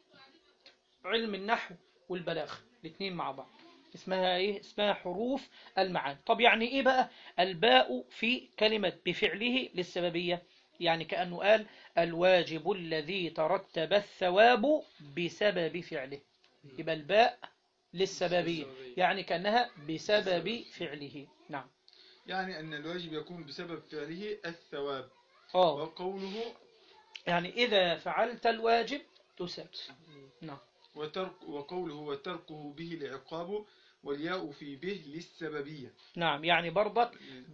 علم النحو والبلاغه الاثنين مع بعض اسمها ايه اسمها حروف المعاني طب يعني ايه بقى الباء في كلمة بفعله للسببية يعني كأنه قال الواجب الذي ترتب الثواب بسبب فعله يبقى الباء للسببية يعني كأنها بسبب فعله نعم يعني أن الواجب يكون بسبب فعله الثواب اه وقوله يعني إذا فعلت الواجب تسب نعم وترك وقوله وتركه به العقاب والياء في به للسببية نعم يعني برضك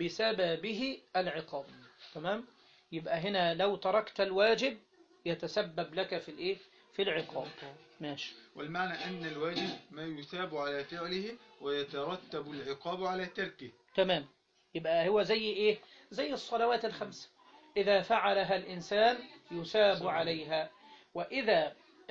بسببه العقاب تمام يبقى هنا لو تركت الواجب يتسبب لك في الايه في العقاب ماشي والمعنى أن الواجب ما يثاب على فعله ويترتب العقاب على تركه تمام يبقى هو زي ايه زي الصلوات الخمسة إذا فعلها الإنسان يساب عليها وإذا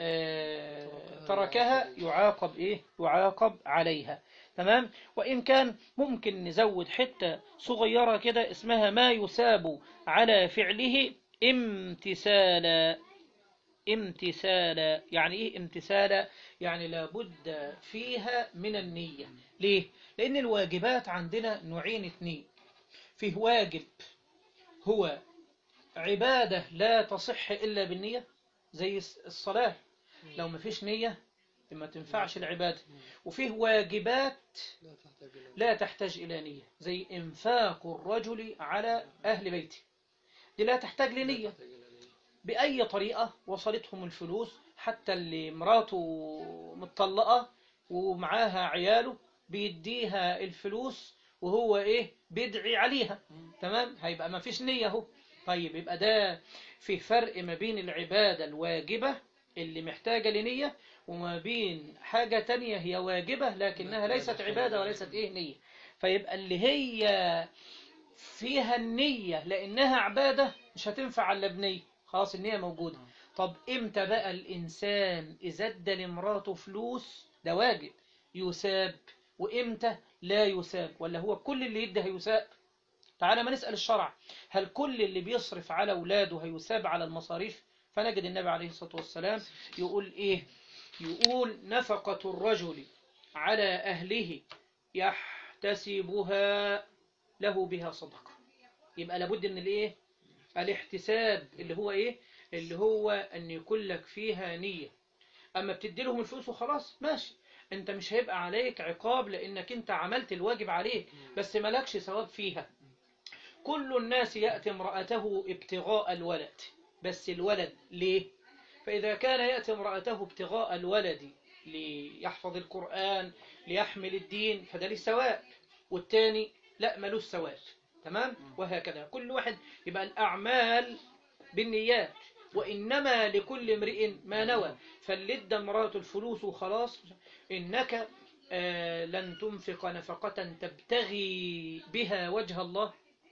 آه، تركها يعاقب إيه يعاقب عليها تمام وإن كان ممكن نزود حتة صغيرة كده اسمها ما يساب على فعله امتثالا امتثالا يعني ايه امتثالا يعني لابد فيها من النية ليه لان الواجبات عندنا نوعين اثنين فيه واجب هو عبادة لا تصح إلا بالنية زي الصلاة لو ما فيش نية ما تنفعش العبادة وفيه واجبات لا تحتاج إلى لا تحتاج إلى نية زي إنفاق الرجل على أهل بيته دي لا تحتاج لنية تحتاج إلى نية. بأي طريقة وصلتهم الفلوس حتى اللي مراته متطلقة ومعاها عياله بيديها الفلوس وهو إيه بيدعي عليها تمام هيبقى ما فيش نية اهو طيب يبقى ده في فرق ما بين العبادة الواجبة اللي محتاجة لنية وما بين حاجة تانية هي واجبة لكنها ليست عبادة وليست إيه نية فيبقى اللي هي فيها النية لأنها عبادة مش هتنفع إلا بنية خلاص النية موجودة طب إمتى بقى الإنسان إذا ادى لمراته فلوس ده واجب يساب وإمتى لا يساب ولا هو كل اللي يدي هيساب تعالى ما نسأل الشرع هل كل اللي بيصرف على أولاده هيساب على المصاريف فنجد النبي عليه الصلاة والسلام يقول إيه يقول نفقة الرجل على أهله يحتسبها له بها صدقة يبقى لابد من الإيه الاحتساب اللي هو إيه اللي هو أن يكون لك فيها نية أما بتدي لهم الفلوس وخلاص ماشي أنت مش هيبقى عليك عقاب لأنك أنت عملت الواجب عليك بس مالكش ثواب فيها كل الناس يأتي امرأته ابتغاء الولد بس الولد ليه فإذا كان يأتي امرأته ابتغاء الولد ليحفظ القرآن ليحمل الدين فده ليه ثواب والتاني لا ملوش ثواب تمام وهكذا كل واحد يبقى الأعمال بالنيات وإنما لكل امرئ ما نوى فاللي ادى امرأته الفلوس وخلاص إنك آه لن تنفق نفقة تبتغي بها وجه الله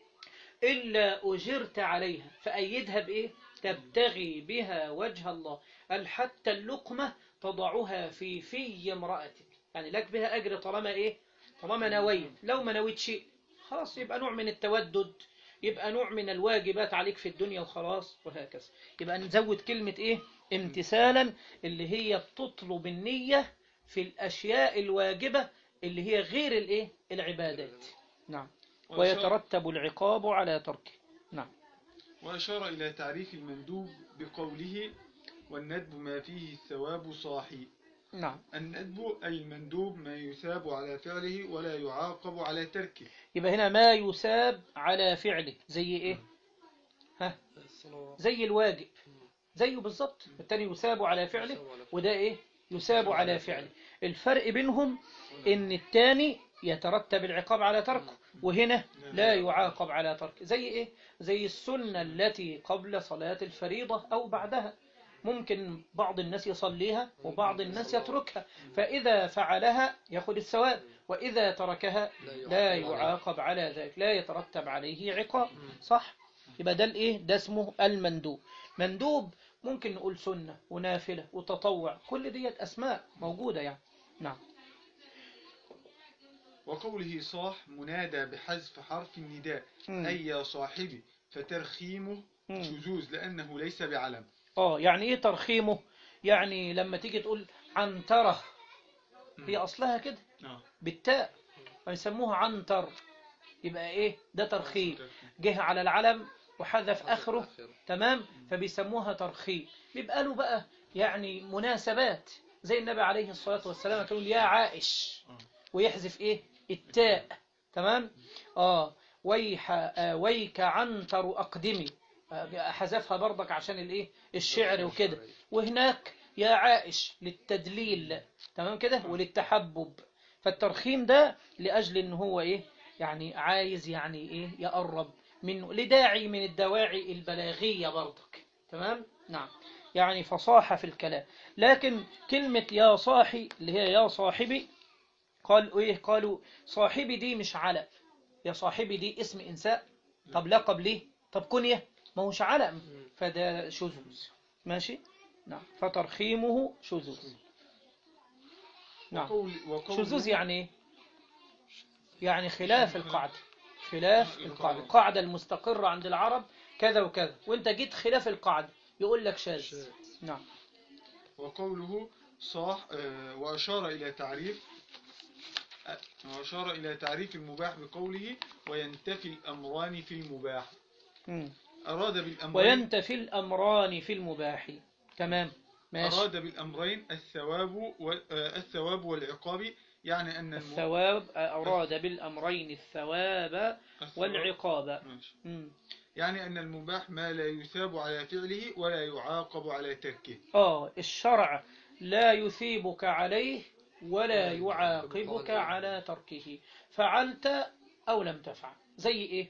إلا أجرت عليها فأيدها بإيه تبتغي بها وجه الله قال حتى اللقمة تضعها في في امرأتك يعني لك بها أجر طالما إيه طالما نويت لو ما نويت شيء خلاص يبقى نوع من التودد يبقى نوع من الواجبات عليك في الدنيا وخلاص وهكذا يبقى نزود كلمة إيه امتثالا اللي هي بتطلب النية في الأشياء الواجبة اللي هي غير الإيه العبادات نعم وأشار, ويترتب العقاب على تركه نعم وأشار إلى تعريف المندوب بقوله والندب ما فيه الثواب صاحي نعم الندب أي المندوب ما يثاب على فعله ولا يعاقب على تركه يبقى هنا ما يساب على فعله زي إيه ها الصلوات زي الواجب زيه بالظبط التاني يساب على فعله وده إيه يساب على فعله الفرق بينهم إن التاني يترتب العقاب على تركه وهنا لا يعاقب على تركه زي إيه زي السنة التي قبل صلاة الفريضة أو بعدها ممكن بعض الناس يصليها وبعض الناس يتركها فإذا فعلها يأخذ الثواب وإذا تركها لا يعاقب على ذلك لا يترتب عليه عقاب صح يبقى ده الايه ده اسمه المندوب مندوب ممكن نقول سنة ونافلة وتطوع كل ديت أسماء موجودة يعني نعم وقوله صاح منادى بحذف حرف النداء مم. أي يا صاحبي فترخيمه مم. شذوذ لأنه ليس بعلم اه يعني ايه ترخيمه يعني لما تيجي تقول عنترة هي أصلها كده آه. بالتاء فيسموها عنتر يبقى ايه ده ترخيم جه على العلم وحذف آخره تمام فبيسموها ترخيم بيبقى له بقى يعني مناسبات زي النبي عليه الصلاة والسلام يقول يا عائش ويحذف ايه التاء تمام اه ويح آه ويك عنتر أقدمي آه، حذفها برضك عشان الايه الشعر وكده وهناك يا عائش للتدليل تمام كده وللتحبب فالترخيم ده لأجل ان هو ايه يعني عايز يعني ايه يقرب منه لداعي من الدواعي البلاغية برضك تمام نعم يعني فصاحة في الكلام لكن كلمة يا صاحي اللي هي يا صاحبي قال ايه قالوا صاحبي دي مش علم يا صاحبي دي اسم إنساء طب لقب ليه طب كنية ما هوش علم فده شذوذ ماشي نعم فترخيمه شذوذ نعم وقول وقول شذوذ يعني ايه يعني خلاف القاعدة خلاف القاعدة القاعدة المستقرة عند العرب كذا وكذا وانت جيت خلاف القاعدة يقول لك شاذ نعم وقوله صاح آه، وأشار إلى تعريف آه، وأشار إلى تعريف المباح بقوله وينتفي الأمران في المباح مم. أراد بالأمرين وينتفي الأمران في المباح تمام ماشي أراد بالأمرين الثواب وال- آه، الثواب والعقاب يعني أن الم- الثواب أراد بالأمرين الثواب الثواب- والعقاب ماشي. مم. يعني أن المباح ما لا يثاب على فعله ولا يعاقب على تركه آه الشرع لا يثيبك عليه ولا يعاقبك على تركه فعلت أو لم تفعل زي إيه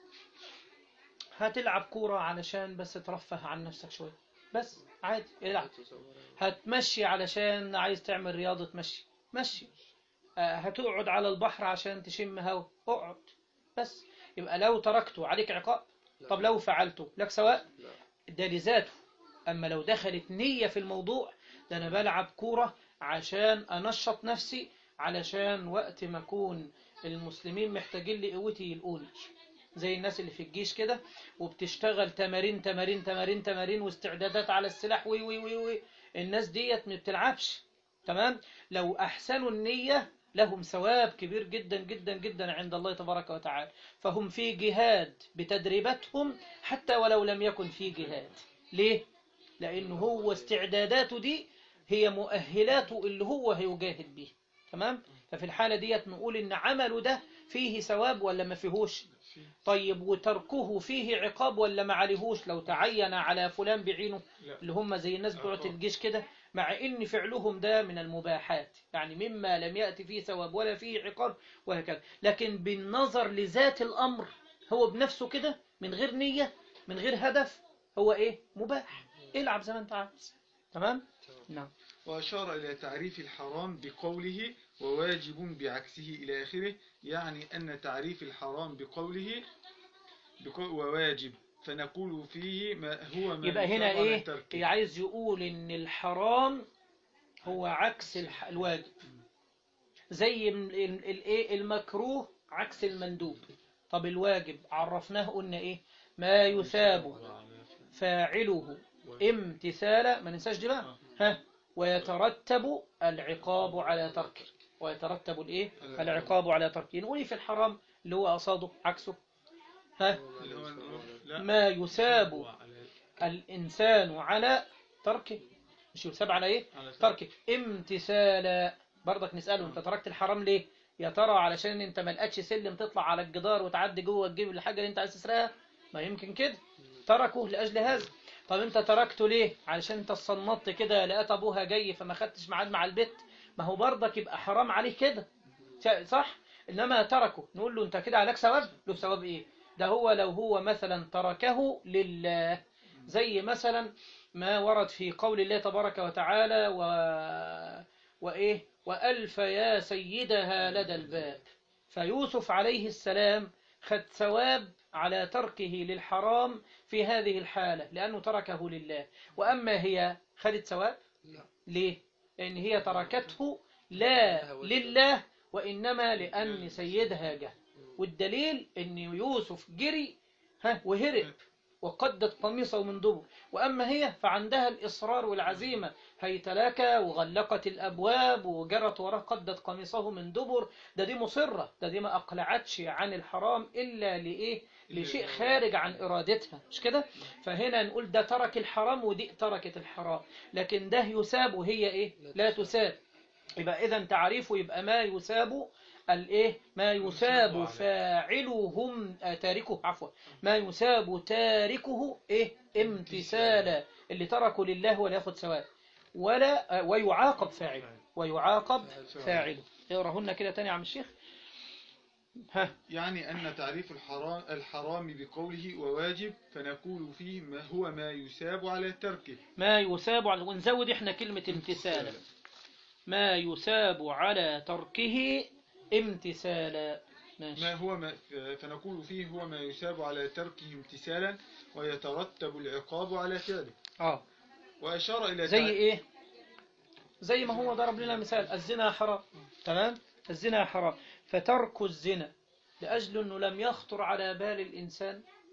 هتلعب كورة علشان بس ترفه عن نفسك شوية بس عادي العب هتمشي علشان عايز تعمل رياضة مشي مشي آه، هتقعد على البحر عشان تشم هوا اقعد بس يبقى لو تركته عليك عقاب طب لو فعلته لك سواء ده لذاته أما لو دخلت نية في الموضوع ده أنا بلعب كورة عشان أنشط نفسي علشان وقت ما أكون المسلمين محتاجين لي قوتي يلقوني زي الناس اللي في الجيش كده وبتشتغل تمارين تمارين تمارين تمارين واستعدادات على السلاح وي وي وي وي الناس ديت ما بتلعبش تمام لو أحسنوا النية لهم ثواب كبير جدا جدا جدا عند الله تبارك وتعالى فهم في جهاد بتدريباتهم حتى ولو لم يكن في جهاد ليه؟ لأنه هو استعداداته دي هي مؤهلاته اللي هو هيجاهد بيه تمام؟ ففي الحالة ديت نقول إن عمله ده فيه ثواب ولا ما فيهوش طيب وتركه فيه عقاب ولا ما عليهوش لو تعين على فلان بعينه لا. اللي هم زي الناس بتوع عقاب. الجيش كده مع ان فعلهم ده من المباحات يعني مما لم يأتي فيه ثواب ولا فيه عقاب وهكذا لكن بالنظر لذات الأمر هو بنفسه كده من غير نية من غير هدف هو ايه مباح العب زي ما انت عايز تمام نعم وأشار إلى تعريف الحرام بقوله وواجب بعكسه إلى آخره يعني أن تعريف الحرام بقوله بقو وواجب فنقول فيه ما هو ما يبقى هنا يثاب على ايه تركه. عايز يقول ان الحرام هو عكس الح- الواجب زي ال- ال- الايه المكروه عكس المندوب طب الواجب عرفناه قلنا ايه ما يثاب فاعله امتثالا ما ننساش دي بقى ها ويترتب العقاب على تركه ويترتب الايه العقاب على تركه نقول إيه في الحرام اللي هو قصاده عكسه ها اللي هو لا ما يثاب الإنسان على تركه مش يثاب على إيه؟ على تركه امتثالا برضك نسأله أنت تركت الحرام ليه؟ يا ترى علشان أنت ما لقتش سلم تطلع على الجدار وتعدي جوه تجيب الحاجة اللي أنت عايز تسرقها؟ ما يمكن كده تركه لأجل هذا طب أنت تركته ليه؟ علشان أنت صنطت كده لقيت أبوها جاي فما خدتش ميعاد مع البيت ما هو برضك يبقى حرام عليه كده صح؟ إنما تركه نقول له أنت كده عليك ثواب؟ له ثواب إيه؟ ده هو لو هو مثلا تركه لله زي مثلا ما ورد في قول الله تبارك وتعالى و... وإيه وألف يا سيدها لدى الباب فيوسف عليه السلام خد ثواب على تركه للحرام في هذه الحالة لأنه تركه لله وأما هي خدت ثواب لا. ليه لأن هي تركته لا لله وإنما لأن سيدها جه والدليل أن يوسف جري ها وهرب وقدت قميصه من دبر وأما هي فعندها الإصرار والعزيمة هيت لك وغلقت الأبواب وجرت وراه قدت قميصه من دبر ده دي مصرة ده دي ما أقلعتش عن الحرام إلا لإيه لشيء خارج عن إرادتها مش كده فهنا نقول ده ترك الحرام ودي تركت الحرام لكن ده يساب وهي إيه لا تساب يبقى إذا تعريفه يبقى ما يساب الايه ما يساب فاعلهم آه، تاركه عفوا ما يساب تاركه ايه امتثالا اللي تركه لله ولا ياخد ثواب ولا آه، ويعاقب فاعله ويعاقب فاعله اقراهن كده تاني يا عم الشيخ ها يعني أن تعريف الحرام, الحرام بقوله وواجب فنقول فيه ما هو ما يساب على تركه ما يساب على ونزود احنا كلمة امتثالا ما يساب على تركه امتثالا ما ماشي هو ما فنقول فيه هو ما يساب على تركه امتثالا ويترتب العقاب على فعله اه وأشار إلى زي تع- ايه زي ما هو ضرب لنا مثال الزنا حرام تمام الزنا حرام فترك الزنا لأجل أنه لم يخطر على بال الإنسان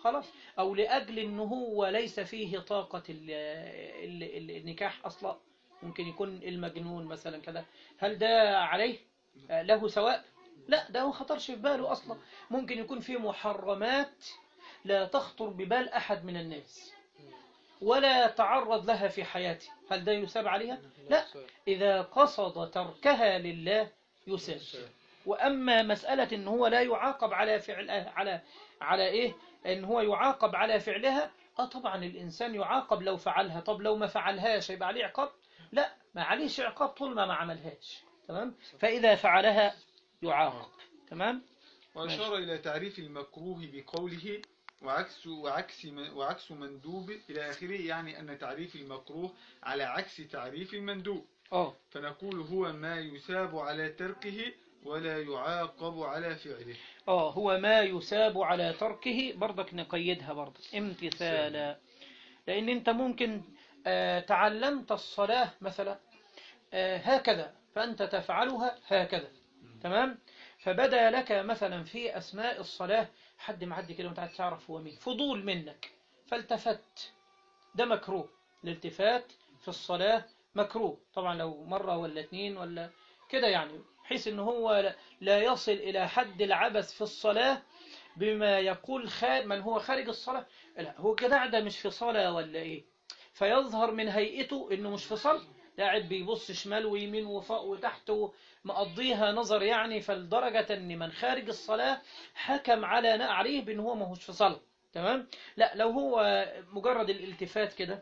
خلاص أو لأجل إن هو ليس فيه طاقة ال ال ال النكاح أصلا ممكن يكون المجنون مثلا كذا هل ده عليه آه، له سواء لا ده ما خطرش في باله أصلا ممكن يكون فيه محرمات لا تخطر ببال أحد من الناس ولا يتعرض لها في حياته هل ده يساب عليها لا إذا قصد تركها لله يساب وأما مسألة إن هو لا يعاقب على فعل على على إيه إن هو يعاقب على فعلها آه طبعا الإنسان يعاقب لو فعلها طب لو ما فعلهاش يبقى عليه عقاب لا ما عليش عقاب طول ما ما عملهاش تمام فإذا فعلها يعاقب تمام وأشار إلى تعريف المكروه بقوله وعكس وعكس من- وعكس مندوب إلى آخره يعني أن تعريف المكروه على عكس تعريف المندوب اه فنقول هو ما يثاب على تركه ولا يعاقب على فعله اه هو ما يساب على تركه برضك نقيدها برضك امتثالا لأن أنت ممكن آه، تعلمت الصلاة مثلا آه، هكذا فأنت تفعلها هكذا تمام فبدا لك مثلا في أثناء الصلاة حد معدي كده وانت عايز تعرف هو مين فضول منك فالتفت ده مكروه الالتفات في الصلاة مكروه طبعا لو مرة ولا اتنين ولا كده يعني بحيث ان هو لا- لا يصل إلى حد العبث في الصلاة بما يقول خارج من هو خارج الصلاة لا هو كده ده مش في صلاة ولا ايه فيظهر من هيئته انه مش في صلاة قاعد بيبص شمال ويمين وفوق وتحت مقضيها نظر يعني فلدرجة ان من خارج الصلاة حكم على عليه بان هو ما هوش في صلاة تمام لا لو هو مجرد الالتفات كده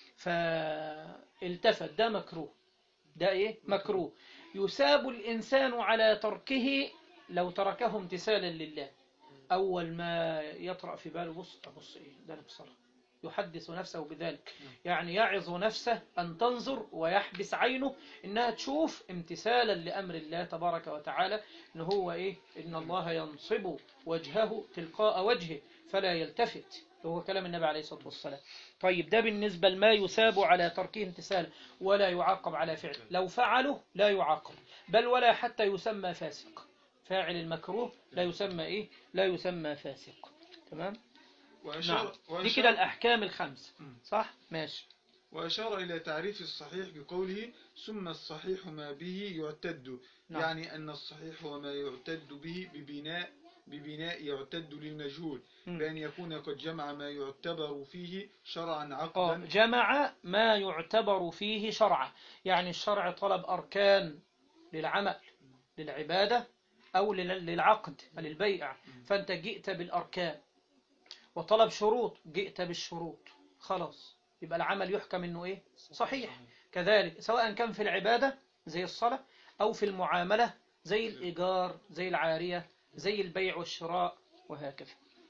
فالتفت ده مكروه ده ايه مكروه يساب الانسان على تركه لو تركه امتثالا لله اول ما يطرأ في باله بص ابص ايه ده انا في صلاة يحدث نفسه بذلك يعني يعظ نفسه أن تنظر ويحبس عينه إنها تشوف امتثالا لأمر الله تبارك وتعالى إن هو إيه إن الله ينصب وجهه تلقاء وجهه فلا يلتفت هو كلام النبي عليه الصلاة والسلام طيب ده بالنسبة لما يساب على تركه امتثال ولا يعاقب على فعله لو فعله لا يعاقب بل ولا حتى يسمى فاسق فاعل المكروه لا يسمى إيه لا يسمى فاسق تمام نعم وأشار, دي وأشار, كده الأحكام الخمسة مم. صح ماشي وأشار إلى تعريف الصحيح بقوله ثم الصحيح ما به يعتد نعم. يعني أن الصحيح هو ما يعتد به ببناء ببناء يعتد للمجهول مم. بأن يكون قد جمع ما يعتبر فيه شرعا آه، عقدا جمع ما يعتبر فيه شرعا يعني الشرع طلب أركان للعمل للعبادة أو لل- للعقد للبيع فأنت جئت بالأركان وطلب شروط جئت بالشروط خلاص يبقى العمل يحكم انه ايه صحيح كذلك سواء كان في العبادة زي الصلاة أو في المعاملة زي الإيجار زي العارية زي البيع والشراء وهكذا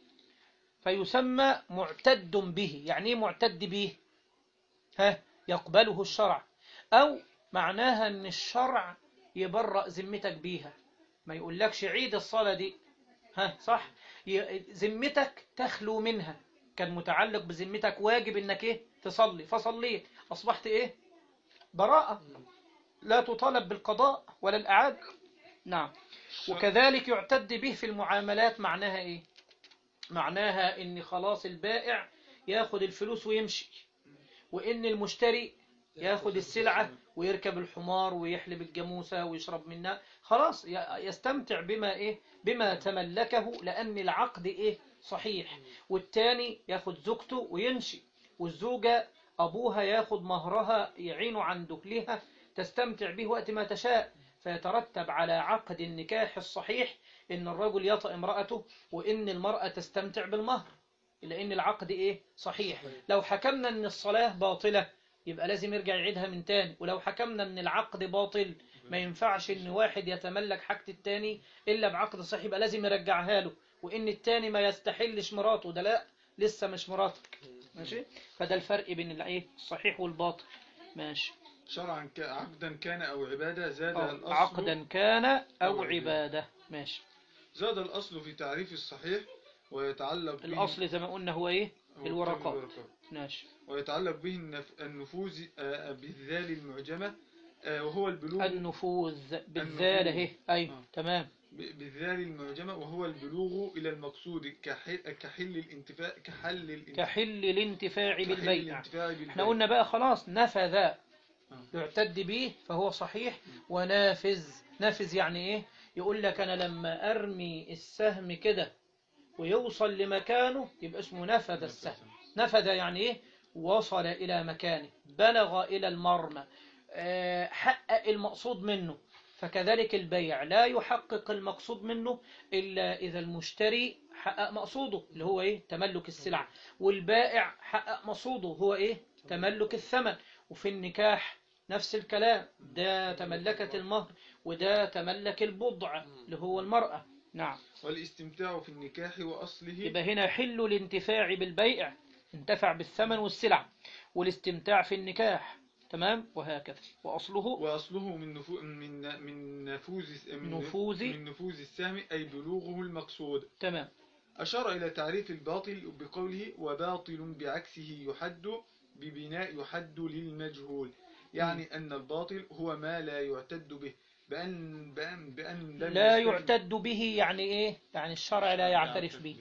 فيسمى معتد به يعني ايه معتد به ها يقبله الشرع أو معناها أن الشرع يبرأ ذمتك بيها ما يقولكش عيد الصلاة دي ها صح ي- ذمتك تخلو منها كان متعلق بذمتك واجب انك ايه تصلي فصليت اصبحت ايه براءة لا تطالب بالقضاء ولا الأعاد نعم وكذلك يعتد به في المعاملات معناها ايه معناها ان خلاص البائع ياخد الفلوس ويمشي وان المشتري ياخد السلعة ويركب الحمار ويحلب الجاموسة ويشرب منها خلاص ي- يستمتع بما ايه بما تملكه لان العقد ايه صحيح والتاني ياخد زوجته ويمشي والزوجة ابوها ياخد مهرها يعين عن دخلها تستمتع به وقت ما تشاء فيترتب على عقد النكاح الصحيح ان الرجل يطأ امرأته وان المرأة تستمتع بالمهر لان العقد ايه صحيح لو حكمنا ان الصلاة باطلة يبقى لازم يرجع يعيدها من تاني ولو حكمنا ان العقد باطل ما ينفعش ان واحد يتملك حاجة التاني الا بعقد صحيح يبقى لازم يرجعها له وان التاني ما يستحلش مراته ده لا لسه مش مراتك ماشي فده الفرق بين الايه الصحيح والباطل ماشي شرعا ك- عقدا كان أو عبادة زاد آه، الأصل عقدا كان أو او عبادة. عبادة ماشي زاد الأصل في تعريف الصحيح ويتعلق به الاصل زي ما قلنا هو ايه هو الورقات الورقات. ماشي ويتعلق به النف- النفوذ آه، بالذال المعجمة آه، وهو البلوغ النفوذ بالذال اهي ايوه آه. تمام ب- بالذال المعجمة وهو البلوغ إلى المقصود كحل, كحل الانتفاع كحل الانتفاع كحل الانتفاع كحل بالبيع الانتفاع بالبيع احنا قلنا بقى خلاص نفذ يعتد به فهو صحيح ونافذ نافذ يعني ايه يقول لك انا لما ارمي السهم كده ويوصل لمكانه يبقى اسمه نفذ السهم نفذ يعني ايه وصل الى مكانه بلغ الى المرمى آه، حقق المقصود منه فكذلك البيع لا يحقق المقصود منه إلا إذا المشتري حقق مقصوده اللي هو إيه تملك السلع والبائع حقق مقصوده هو إيه تملك الثمن وفي النكاح نفس الكلام ده تملكت المهر وده تملك البضع اللي هو المرأة نعم والاستمتاع في النكاح وأصله يبقى هنا حل الانتفاع بالبيع انتفع بالثمن والسلع والاستمتاع في النكاح تمام وهكذا وأصله وأصله من نفو من من نفوذ من نفوذ. من نفوذ السهم أي بلوغه المقصود تمام أشار إلى تعريف الباطل بقوله وباطل بعكسه يحد ببناء يحد للمجهول يعني أن الباطل هو ما لا يعتد به بأن بأن بأن لم لا يستجب- يعتد به يعني إيه يعني الشرع لا يعترف به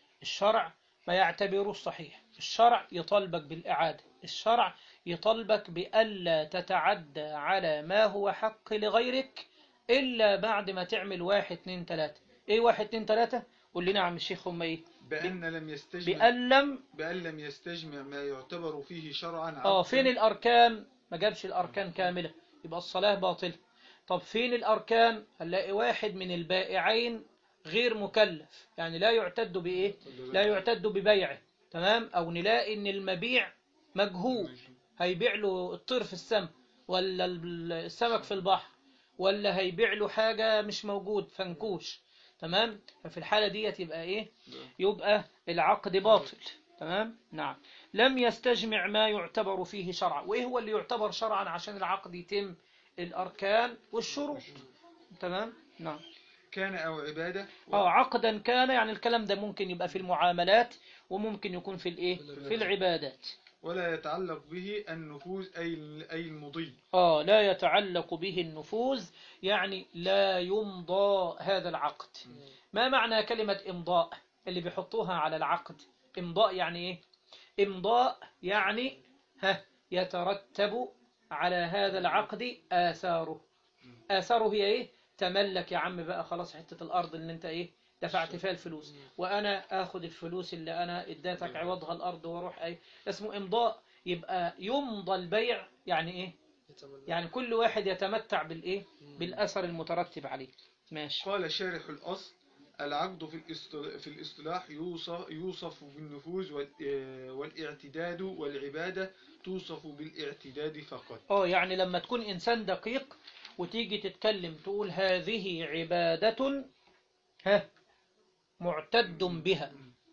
الشرع ما يعتبره الصحيح الشرع يطالبك بالإعادة الشرع يطالبك بألا تتعدى على ما هو حق لغيرك إلا بعد ما تعمل واحد اتنين تلاتة إيه واحد اتنين تلاتة قول لنا عم الشيخ هم إيه بأن لم يستجمع بأن لم بأن لم يستجمع ما يعتبر فيه شرعا آه عقدا فين الأركان ما جابش الأركان كاملة يبقى الصلاة باطلة طب فين الأركان هنلاقي واحد من البائعين غير مكلف يعني لا يعتد بإيه لا يعتد ببيعه تمام أو نلاقي إن المبيع مجهول هيبيع له الطير في السماء ولا السمك في البحر ولا هيبيع له حاجة مش موجود فنكوش تمام ففي الحالة ديت يبقى إيه يبقى العقد باطل تمام نعم لم يستجمع ما يعتبر فيه شرعا وإيه هو اللي يعتبر شرعا عشان العقد يتم الأركان والشروط تمام نعم كان أو عبادة اه عقدا كان يعني الكلام ده ممكن يبقى في المعاملات وممكن يكون في الايه في العبادات ولا يتعلق به النفوذ أي أي المضي اه لا يتعلق به النفوذ يعني لا يمضى هذا العقد ما معنى كلمة إمضاء اللي بيحطوها على العقد إمضاء يعني إيه إمضاء يعني ها يترتب على هذا العقد آثاره آثاره هي إيه تملك يا عم بقى خلاص حتة الأرض اللي أنت إيه دفعت فيها الفلوس وأنا آخد الفلوس اللي أنا اديتك عوضها الأرض وأروح أي اسمه إمضاء يبقى يمضى البيع يعني إيه يعني كل واحد يتمتع بالإيه بالأثر المترتب عليه ماشي قال شارح الأصل العقد في الاصطلاح, في الاصطلاح يوصف, يوصف بالنفوذ وال- آه، والاعتداد والعبادة توصف بالاعتداد فقط اه يعني لما تكون إنسان دقيق وتيجي تتكلم تقول هذه عبادة ها معتد بها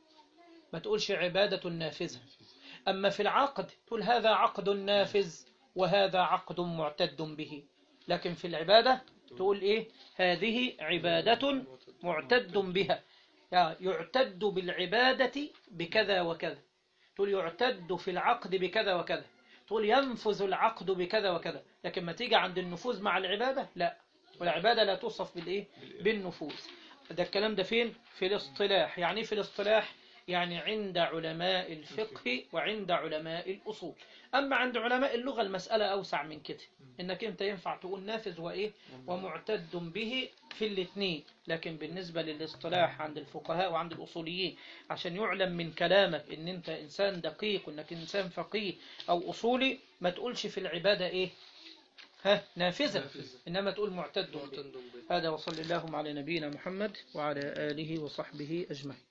ما تقولش عبادة نافذة أما في العقد تقول هذا عقد نافذ وهذا عقد معتد به لكن في العبادة تقول إيه هذه عبادة معتد بها يعني يعتد بالعبادة بكذا وكذا تقول يعتد في العقد بكذا وكذا تقول ينفذ العقد بكذا وكذا لكن ما تيجي عند النفوذ مع العبادة لا والعبادة لا توصف بالإيه بالنفوذ ده الكلام ده فين في الاصطلاح يعني إيه في الاصطلاح يعني عند علماء الفقه وعند علماء الأصول أما عند علماء اللغة المسألة أوسع من كده إنك أنت ينفع تقول نافذ وإيه ومعتد به في الاثنين لكن بالنسبة للاصطلاح عند الفقهاء وعند الأصوليين عشان يعلم من كلامك إن أنت إنسان دقيق وإنك إنسان فقيه أو أصولي ما تقولش في العبادة إيه ها نافذة إنما تقول معتد به هذا وصلى اللهم على نبينا محمد وعلى آله وصحبه أجمعين